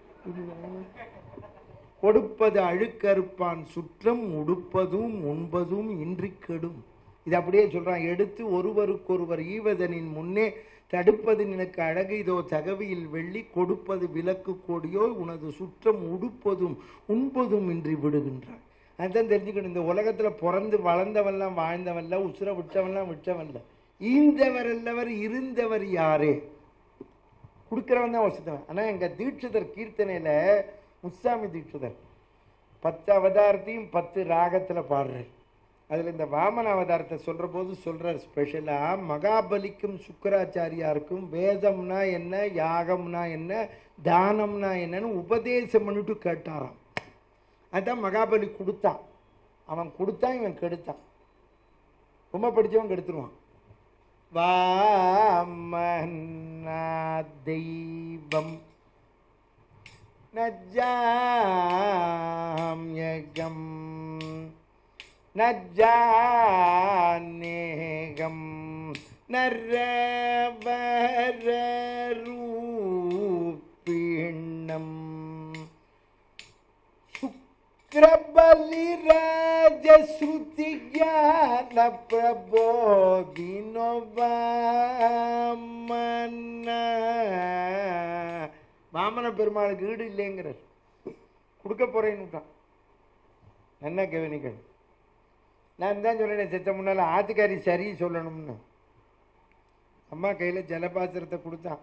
கொடுப்பது அழுக்கறுப்பான் சுற்றம் உடுப்பதும் உண்பதும் இன்றி கெடும் இது அப்படியே சொல்றான் எடுத்து ஒருவருக்கொருவர் ஈவதனின் முன்னே தடுப்பது நினக்கு அழகு இதோ தகவியில் வெள்ளி கொடுப்பது விளக்கு கொடியோ உனது சுற்றம் உடுப்பதும் உண்பதும் இன்றி விடுகின்றான் அதான் தெரிஞ்சுக்கணும் இந்த உலகத்துல பிறந்து வளர்ந்தவன்லாம் வாழ்ந்தவன்ல உசுர விட்டவன்லாம் விட்டவன்ல ஈந்தவர் அல்லவர் இருந்தவர் யாரே கொடுக்கிறவன் தான் வசத்தவன் ஆனா எங்க தீட்சிதர் கீர்த்தனையில முஸ்தாமி தீட்சிதர் பத்து அவதாரத்தையும் பத்து ராகத்துல பாடுறார் அதுல இந்த வாமன அவதாரத்தை சொல்ற போது சொல்றார் ஸ்பெஷலா மகாபலிக்கும் சுக்கராச்சாரியாருக்கும் வேதம்னா என்ன யாகம்னா என்ன தானம்னா என்னன்னு உபதேசம் பண்ணிட்டு கேட்டாராம் அதான் மகாபலி கொடுத்தான் அவன் கொடுத்தான் இவன் கெடுத்தான் ரொம்ப படிச்சவன் கெடுத்துருவான் வாமன்னா தெய்வம் நஜாம்யகம் நஜானேகம் நரவரூபிணம் சுக்ரபலிராஜஸ்ருதி ஞான பிரபோதினோ வாமன வாமன பெருமாளுக்கு ஈடு இல்லைங்கிறார் கொடுக்க போறேன்னுட்டான் என்ன கவனிக்கணும் நான் தான் சொல்றேன் செத்த முன்னால ஆத்துக்காரி சரி சொல்லணும்னு அம்மா கையில ஜலபாத்திரத்தை கொடுத்தான்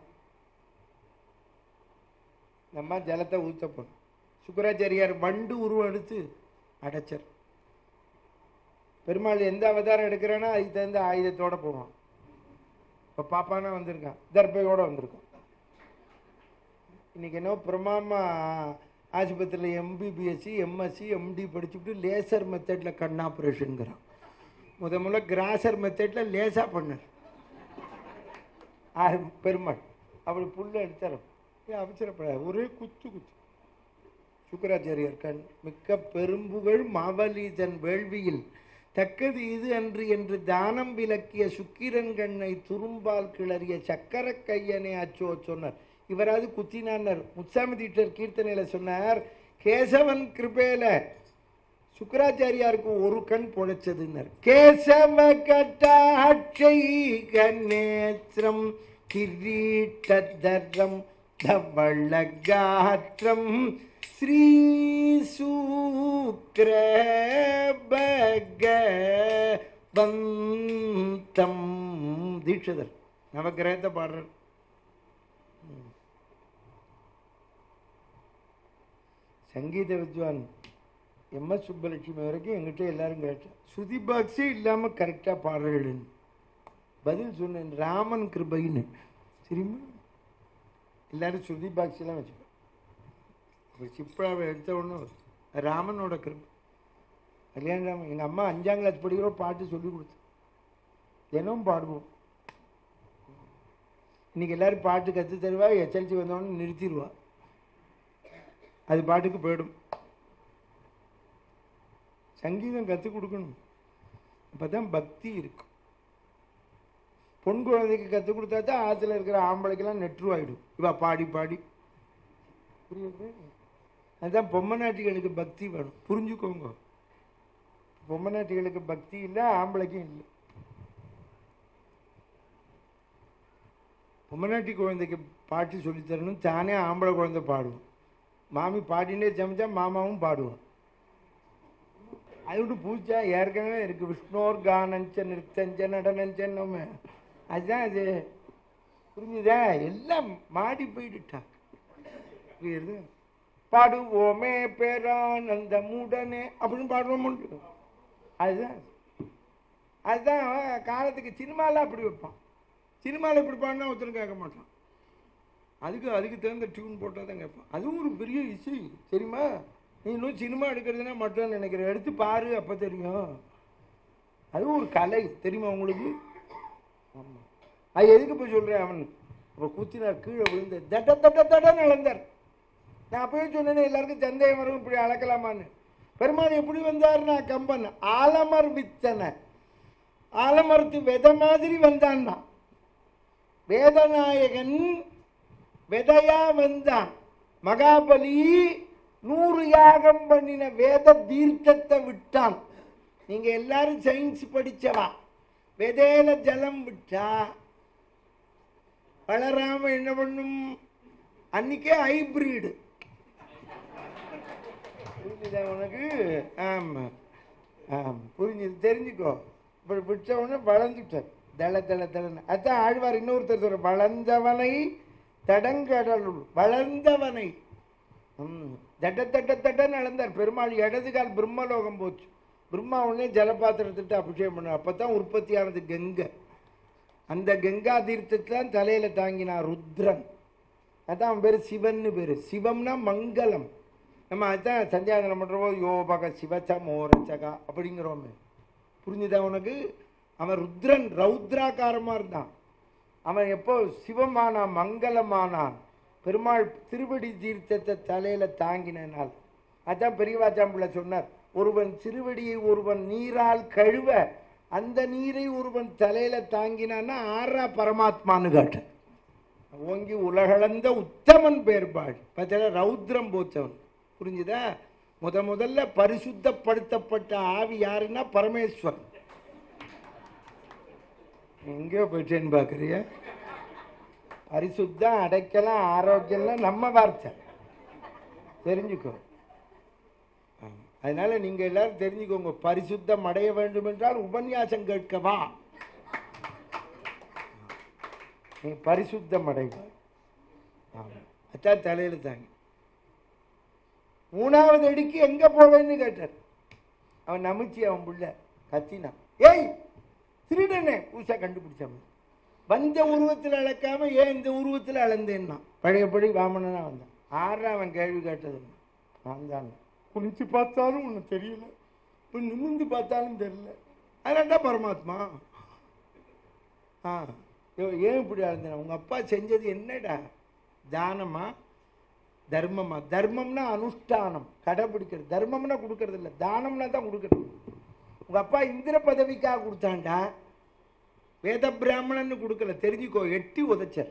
இந்த அம்மா ஜலத்தை ஊத்த போனோம் சுக்கராச்சாரியார் வண்டு உருவம் எடுத்து அடைச்சர் பெருமாள் எந்த அவதாரம் எடுக்கிறானோ அதுக்கு தகுந்த ஆயுதத்தோட போவான் இப்ப பாப்பானா வந்திருக்கான் தர்பையோட வந்திருக்கான் இன்னைக்கு என்ன பிரமாமா ஆஸ்பத்திரியில் எம்பிபிஎஸ்சி எம்எஸ்சி எம்டி படிச்சுட்டு லேசர் மெத்தடில் கண் ஆப்ரேஷனுங்கிறான் முத முதல்ல கிராசர் மெத்தடில் லேசாக பண்ணார் ஆறு பெருமாள் அப்படி புல்ல எடுத்தார் அவசரப்படாது ஒரே குத்து குத்து சுக்கராச்சாரியார் கண் மிக்க பெரும்புகழ் மாவலீதன் வேள்வியில் தக்கது இது அன்று என்று தானம் விலக்கிய சுக்கிரன் கண்ணை துரும்பால் கிளறிய சக்கர கையனே அச்சோ சொன்னார் இவராது குத்தினார் முத்தாமி தீட்டர் கீர்த்தனையில சொன்னார் கேசவன் கிருபேல சுக்கராச்சாரியாருக்கு ஒரு கண் பொழைச்சதுன்னார் கேசவ கட்டாட்சை கநேத்திரம் கிரீட்டதரம் தவளகாத்திரம் ஸ்ரீசூக்ரபகவந்தம் தீட்சிதர் நவகிரகத்தை பாடுறார் சங்கீத வித்வான் எம் எஸ் சுப்பலட்சுமி வரைக்கும் எங்கிட்ட எல்லாரும் கேட்டேன் ஸ்ருதி பாக்ஸே இல்லாம கரெக்டா பாடுறீங்கன்னு பதில் சொன்னேன் ராமன் கிருபைன்னு தெரியுமா எல்லாரும் ஸ்ருதி பாக்ஸ் எல்லாம் வச்சுப்பேன் அப்படி சிப்ராவை எடுத்த உடனே ராமனோட கிருபை கல்யாண ராமன் எங்க அம்மா அஞ்சாம் கிளாஸ் படிக்கிற பாட்டு சொல்லி கொடுத்து தினமும் பாடுவோம் இன்னைக்கு எல்லாரும் பாட்டு கற்று தருவா எச்எல்சி வந்தவொடனே நிறுத்திடுவா அது பாட்டுக்கு போயிடும் சங்கீதம் கற்றுக் கொடுக்கணும் அப்பதான் பக்தி இருக்கும் பொன் குழந்தைக்கு கற்றுக் கொடுத்தா தான் ஆற்றுல இருக்கிற ஆம்பளைக்கெல்லாம் நெற்றுவாயிடும் இவா பாடி பாடி புரியுது அதுதான் பொம்மநாட்டிகளுக்கு பக்தி வேணும் புரிஞ்சுக்கோங்க பொம்மநாட்டிகளுக்கு பக்தி இல்லை ஆம்பளைக்கும் இல்லை பொம்மநாட்டி குழந்தைக்கு பாட்டு சொல்லித் தரணும் தானே ஆம்பளை குழந்தை பாடுவோம் மாமி பாடினே சமைச்சா மாமாவும் பாடுவான் அது விட்டு பூச்சா ஏற்கனவே இருக்கு விஷ்ணோர் கானஞ்ச நிறுத்தஞ்ச நடனஞ்சன்னோமே அதுதான் அது புரிஞ்சுதா எல்லாம் மாடி போயிடுட்டா புரியுது பாடுவோமே பேரானந்த மூடனே அப்படின்னு பாடுவோம் அதுதான் அதுதான் காலத்துக்கு சினிமாலாம் அப்படி வைப்பான் சினிமாவில் இப்படி பாடினா ஒருத்தரும் கேட்க மாட்டான் அதுக்கு அதுக்கு தகுந்த டியூன் போட்டால் தான் கேட்பான் அதுவும் ஒரு பெரிய இசை தெரியுமா நீ இன்னும் சினிமா எடுக்கிறதுனா மட்டும் நினைக்கிறேன் எடுத்து பாரு அப்போ தெரியும் அதுவும் ஒரு கலை தெரியுமா உங்களுக்கு ஆமாம் அது எதுக்கு போய் சொல்கிறேன் அவன் இப்போ குத்தினார் கீழே விழுந்த தட்ட தட்ட தடன்னு இழந்தார் நான் அப்பவே சொன்னேனே எல்லாருக்கும் சந்தேகம் வரும் இப்படி அளக்கலாமான்னு பெருமாள் எப்படி வந்தாருன்னா கம்பன் ஆலமர் வித்தனை ஆலமரத்து விதை மாதிரி வந்தான்னா வேதநாயகன் விதையா வந்தான் மகாபலி நூறு யாகம் பண்ணின வேத தீர்க்கத்தை விட்டான் நீங்க எல்லாரும் சயின்ஸ் படிச்சவா விதையில ஜலம் விட்டா வளராம என்ன பண்ணும் அன்னைக்கே ஹைபிரிடு புரிஞ்சுதா உனக்கு ஆமா ஆமா புரிஞ்சுது தெரிஞ்சுக்கோ இப்படி பிடிச்ச உடனே வளர்ந்துட்டார் தள தள தளன்னு அதான் ஆழ்வார் இன்னொருத்தர் சொல்ற வளர்ந்தவனை தடங்கடலுள் வளர்ந்தவனை ம் தட்ட தட்ட தட்டன்னு அளந்தார் பெருமாள் இடது கால் பிரம்மலோகம் போச்சு பிரம்மா உடனே ஜலபாத்திரத்திட்டு அபிஷேகம் பண்ண அப்பதான் உற்பத்தியானது கங்கை அந்த கங்கா தீர்த்தத்தை தான் தலையில தாங்கினார் ருத்ரன் அதான் அவன் பேர் சிவன்னு பேர் சிவம்னா மங்களம் நம்ம அதான் சந்தியாதனம் பண்ணுறோமோ யோபக சிவச்ச மோரச்சகா அப்படிங்கிறோமே புரிஞ்சுதா உனக்கு அவன் ருத்ரன் ரௌத்ராகாரமாக இருந்தான் அவன் எப்போ சிவமானான் மங்களமானான் பெருமாள் திருவடி தீர்த்தத்தை தலையில தாங்கினால் அதான் பெரியவாச்சாம்பிள்ள சொன்னார் ஒருவன் திருவடியை ஒருவன் நீரால் கழுவ அந்த நீரை ஒருவன் தலையில தாங்கினான்னா ஆறா பரமாத்மான்னு காட்டு ஓங்கி உலகளந்த உத்தமன் பேர்பாள் பார்த்தா ரௌத்ரம் போச்சவன் புரிஞ்சுதா முத முதல்ல பரிசுத்தப்படுத்தப்பட்ட ஆவி யாருன்னா பரமேஸ்வரன் எங்கேயோ போயிட்டேன்னு பார்க்குறிய பரிசுத்தம் அடைக்கலாம் ஆரோக்கியம்லாம் நம்ம வார்த்தை தெரிஞ்சுக்கோ ஆமா. அதனால நீங்க எல்லாரும் தெரிஞ்சுக்கோங்க பரிசுத்தம் அடைய வேண்டும் என்றால் உபன்யாசம் கேட்கவா நீ பரிசுத்தம் அடைவாய் ஆமா. அதான் தலையில தாங்க மூணாவது அடிக்கு எங்க போவேன்னு கேட்டார் அவன் நமிச்சு அவன் புள்ள கத்தினான் ஏய் திருடனே பூசா கண்டுபிடிச்சான் வந்த உருவத்தில் அளக்காம ஏன் இந்த உருவத்தில் அளந்தேன்னா பழையபடி வாமனனா வந்தான் ஆறா அவன் கேள்வி கேட்டது நான் தான் குனிச்சு பார்த்தாலும் ஒன்று தெரியல இப்போ நிமிர்ந்து பார்த்தாலும் தெரியல அதனால பரமாத்மா ஆ ஐயோ, ஏன் இப்படி அளந்தேன் உங்க அப்பா செஞ்சது என்னடா தானமா தர்மமா தர்மம்னா அனுஷ்டானம் கடைபிடிக்கிறது தர்மம்னா கொடுக்கறது இல்லை தானம்னா தான் கொடுக்கறது உங்க அப்பா இந்திர பதவிக்காக கொடுத்தாண்டா வேத பிராமணன்னு கொடுக்கல தெரிஞ்சுக்கோ எட்டி உதைச்சர்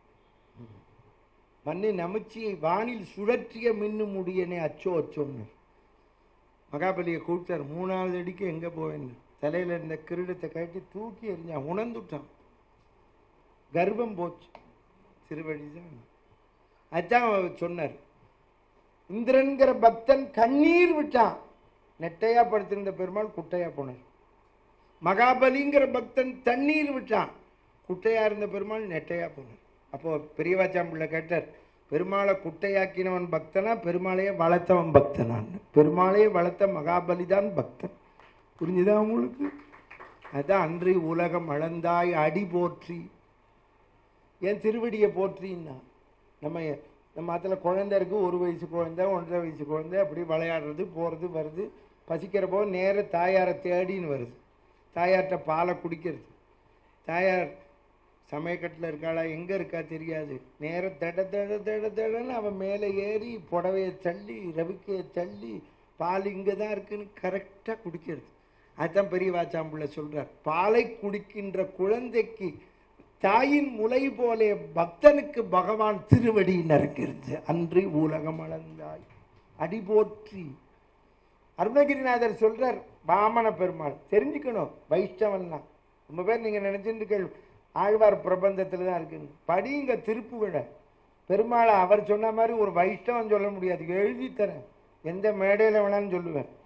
மண்ணை நமிச்சி வானில் சுழற்றிய மின்னு முடியனே அச்சோ அச்சோன்னு மகாபலியை கூப்பிட்டார் மூணாவது அடிக்கு எங்க போவேன்னு தலையில இருந்த கிரீடத்தை கட்டி தூக்கி எறிஞ்சான் உணர்ந்துட்டான் கர்ப்பம் போச்சு திருவடி தான் அதான் அவர் சொன்னார் இந்திரன்கிற பக்தன் கண்ணீர் விட்டான் நெட்டையா படுத்திருந்த பெருமாள் குட்டையா போனார் மகாபலிங்கிற பக்தன் தண்ணீர் விட்டான் குட்டையா இருந்த பெருமாள் நெட்டையா போனார் அப்போ பெரியவாச்சாம்பிள்ள கேட்டார் பெருமாளை குட்டையாக்கினவன் பக்தனா பெருமாளையே வளர்த்தவன் பக்தனான்னு பெருமாளையே வளர்த்த மகாபலி தான் பக்தன் புரிஞ்சுதா உங்களுக்கு அதான் அன்றி உலகம் அளந்தாய் அடி போற்றி ஏன் திருவடியை போற்றின்னா நம்ம நம்ம அதில் குழந்தை இருக்கு ஒரு வயசு குழந்தை ஒன்றரை வயசு குழந்தை அப்படி விளையாடுறது போகிறது வருது பசிக்கிற போது நேர தாயாரை தேடின்னு வருது தாயார்கிட்ட பாலை குடிக்கிறது தாயார் சமயக்கட்டில் இருக்காளா எங்கே இருக்கா தெரியாது நேர தட தட தட தடன்னு அவன் மேலே ஏறி புடவையை தள்ளி ரவிக்கையை தள்ளி பால் இங்கே தான் இருக்குன்னு கரெக்டாக குடிக்கிறது அதுதான் பெரிய வாச்சாம்புள்ள சொல்றார் பாலை குடிக்கின்ற குழந்தைக்கு தாயின் முலை போலே பக்தனுக்கு பகவான் திருவடி நறுக்கிறது அன்றி உலகம் அளந்தாய் அடி போற்றி அருணகிரிநாதர் சொல்றார் வாமன பெருமாள் தெரிஞ்சுக்கணும் வைஷ்ணவன்னா ரொம்ப பேர் நீங்க நினைச்சிருக்கீங்க ஆழ்வார் பிரபந்தத்துல தான் இருக்குன்னு படிங்க திருப்பு விட பெருமாளை அவர் சொன்ன மாதிரி ஒரு வைஷ்ணவன் சொல்ல முடியாது எழுதி தரேன் எந்த மேடையில் வேணாலும் சொல்லுவேன்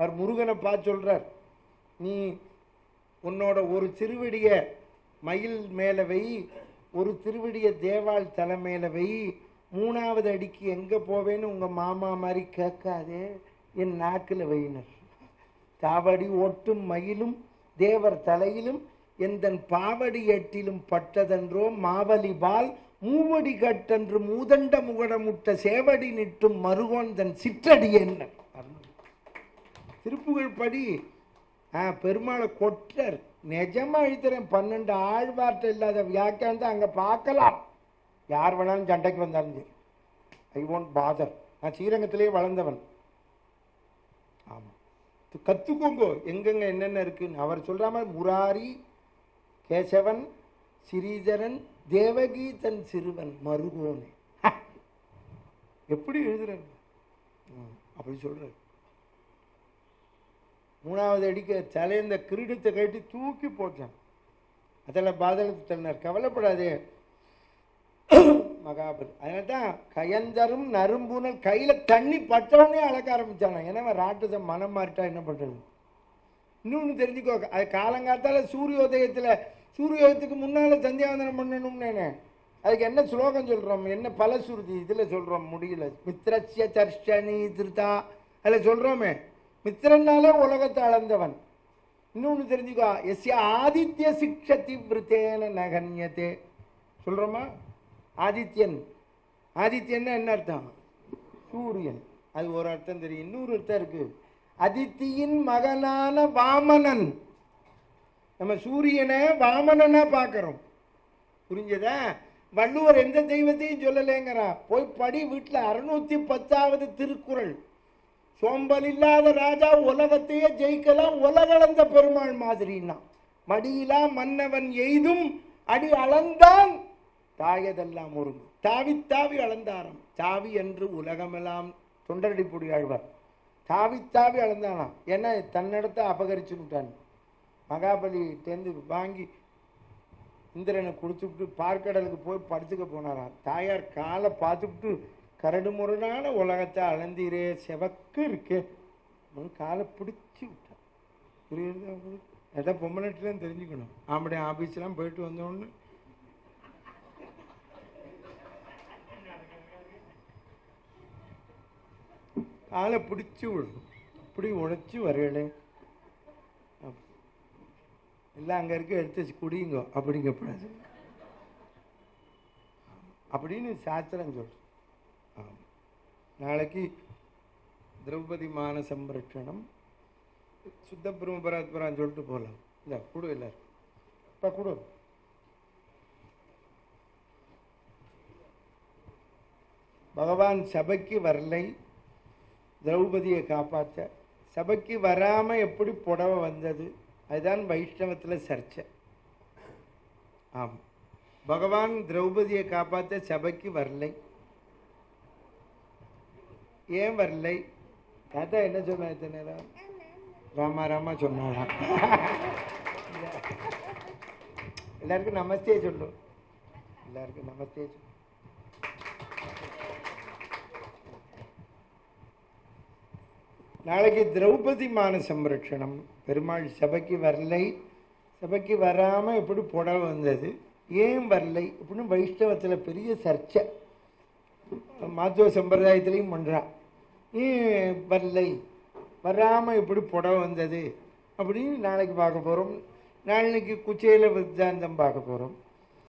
அவர் முருகனை பார்த்து சொல்றார் நீ உன்னோட ஒரு திருவடிய மயில் மேலே வை ஒரு திருவடிய தேவாள் தலை மேலே வை மூணாவது அடிக்கு எங்கே போவேன்னு உங்கள் மாமா மாதிரி கேட்காதே என் நாக்கில் வையினர் தாவடி ஒட்டும் மயிலும் தேவர் தலையிலும் எந்தன் பாவடி எட்டிலும் பட்டதென்றோ மாவலிபால் மூவடி கட்டென்று மூதண்ட முகடமுட்ட சேவடி நிட்டும் மருகோன் தன் சிற்றடி என்ன திருப்புகழ் படி ஆ பெருமாளை கொட்டர் நிஜமா எழுத்துறேன் பன்னெண்டு ஆழ்வார்ட்ட இல்லாத வியாக்கியானத்தை அங்க பார்க்கலாம் யார் வேணாலும் சண்டைக்கு வந்தாலும் சரி ஐ ஒன்ட் பாதர் நான் ஸ்ரீரங்கத்திலேயே வளர்ந்தவன் ஆமா இது கத்துக்கோங்க எங்கெங்க என்னென்ன இருக்குன்னு அவர் சொல்ற மாதிரி முராரி கேசவன் சிறீதரன் தேவகி தன் சிறுவன் மருகோனே ஹ! எப்படி எழுதுறாரு ம், அப்படி சொல்றாரு மூணாவது அடிக்க தலையந்த கிரீடத்தை கட்டி தூக்கி போட்டான் அதில் பாதளத்து தள்ளினார் கவலைப்படாதே மகாபலி அதனால தான் கயந்தரும் நரும்புனல் கையில தண்ணி பட்டவனே அளக்க ஆரம்பிச்சானா ஏன்னா ராட்டுதம் மனம் மாறிட்டா என்ன பண்றது இன்னொன்று தெரிஞ்சுக்கோ அது காலங்காத்தால சூரியோதயத்துல சூரியோதயத்துக்கு முன்னால சந்தியாவந்தனம் பண்ணணும்னு அதுக்கு என்ன ஸ்லோகம் சொல்றோம் என்ன பல சுருதி இதுல சொல்றோம் முடியல மித்ரஸ்ய தர்ஷனி திருதா அதில் சொல்றோமே மித்திரனாலே உலகத்தை அளந்தவன் இன்னொன்று தெரிஞ்சுக்கோ எஸ்ய ஆதித்ய சிக்ஷதி விருத்தேன நகன்யத்தே சொல்றோமா ஆதித்யன் ஆதித்யன்னா என்ன அர்த்தம் சூரியன் அது ஒரு அர்த்தம் தெரியும் இன்னொரு அர்த்தம் இருக்கு அதித்தியின் மகனான வாமனன் நம்ம சூரியனை வாமனனா பார்க்கறோம் புரிஞ்சதா வள்ளுவர் எந்த தெய்வத்தையும் சொல்லலைங்கிறா போய் படி வீட்டில் அறுநூத்தி பத்தாவது திருக்குறள் சோம்பல் இல்லாத ராஜா உலகத்தையே ஜெயிக்கலாம் உலகளந்த பெருமாள் மாதிரின்னா மடியிலா மன்னவன் எய்தும் அடி அளந்தான் தாயதெல்லாம் ஒருங்கு தாவி தாவி அளந்தாராம் தாவி என்று உலகமெல்லாம் தொண்டரடி பொடி ஆழ்வார் தாவி தாவி அளந்தானாம் ஏன்னா தன்னிடத்தை அபகரிச்சுட்டான் மகாபலி தேர்ந்து வாங்கி இந்திரனை கொடுத்துவிட்டு பார்க்கடலுக்கு போய் படுத்துக்க போனாராம் தாயார் காலை பார்த்துவிட்டு கரடு முரடான உலகத்தை அளந்தீரே செவக்கு இருக்கே அப்படின்னு காலை பிடிச்சி விட்டான் புரியுதா உங்களுக்கு எதை பொம்மலட்டுலாம் தெரிஞ்சுக்கணும் ஆம்பளை ஆஃபீஸ்லாம் போயிட்டு வந்தோடனே காலை பிடிச்சி விடணும் இப்படி உழைச்சி வரையலே எல்லாம் அங்கே இருக்க எடுத்து வச்சு குடிங்க அப்படிங்கக்கூடாது அப்படின்னு சாஸ்திரம் சொல்றோம் ஆமாம் நாளைக்கு திரௌபதி மான சம்ரட்சணம் சுத்த பிரம்மபராத்பரான்னு சொல்லிட்டு போகலாம் இல்லை கொடு எல்லாரும் இப்போ கொடு பகவான் சபைக்கு வரலை திரௌபதியை காப்பாற்ற சபைக்கு வராம எப்படி புடவை வந்தது அதுதான் வைஷ்ணவத்தில் சர்ச்சை ஆம் பகவான் திரௌபதியை காப்பாற்ற சபைக்கு வரலை ஏன் வரலை தாத்தா என்ன சொன்னா இத்தனை நேரம் ராமா ராமா சொன்னாரா எல்லாருக்கும் நமஸ்தே சொல்லு எல்லாருக்கும் நமஸ்தே சொல்லு நாளைக்கு திரௌபதி மான சம்ரட்சணம் பெருமாள் சபைக்கு வரலை சபைக்கு வராமல் எப்படி புடவை வந்தது ஏன் வரலை அப்படின்னு வைஷ்ணவத்தில் பெரிய சர்ச்சை மாத்துவ சம்பிரதாயத்திலையும் பண்ணுறான் ஏன் வரலை வராமல் எப்படி புடவை வந்தது அப்படின்னு நாளைக்கு பார்க்க போகிறோம் நாளைக்கு குச்சேல வித்தாந்தம் பார்க்க போகிறோம்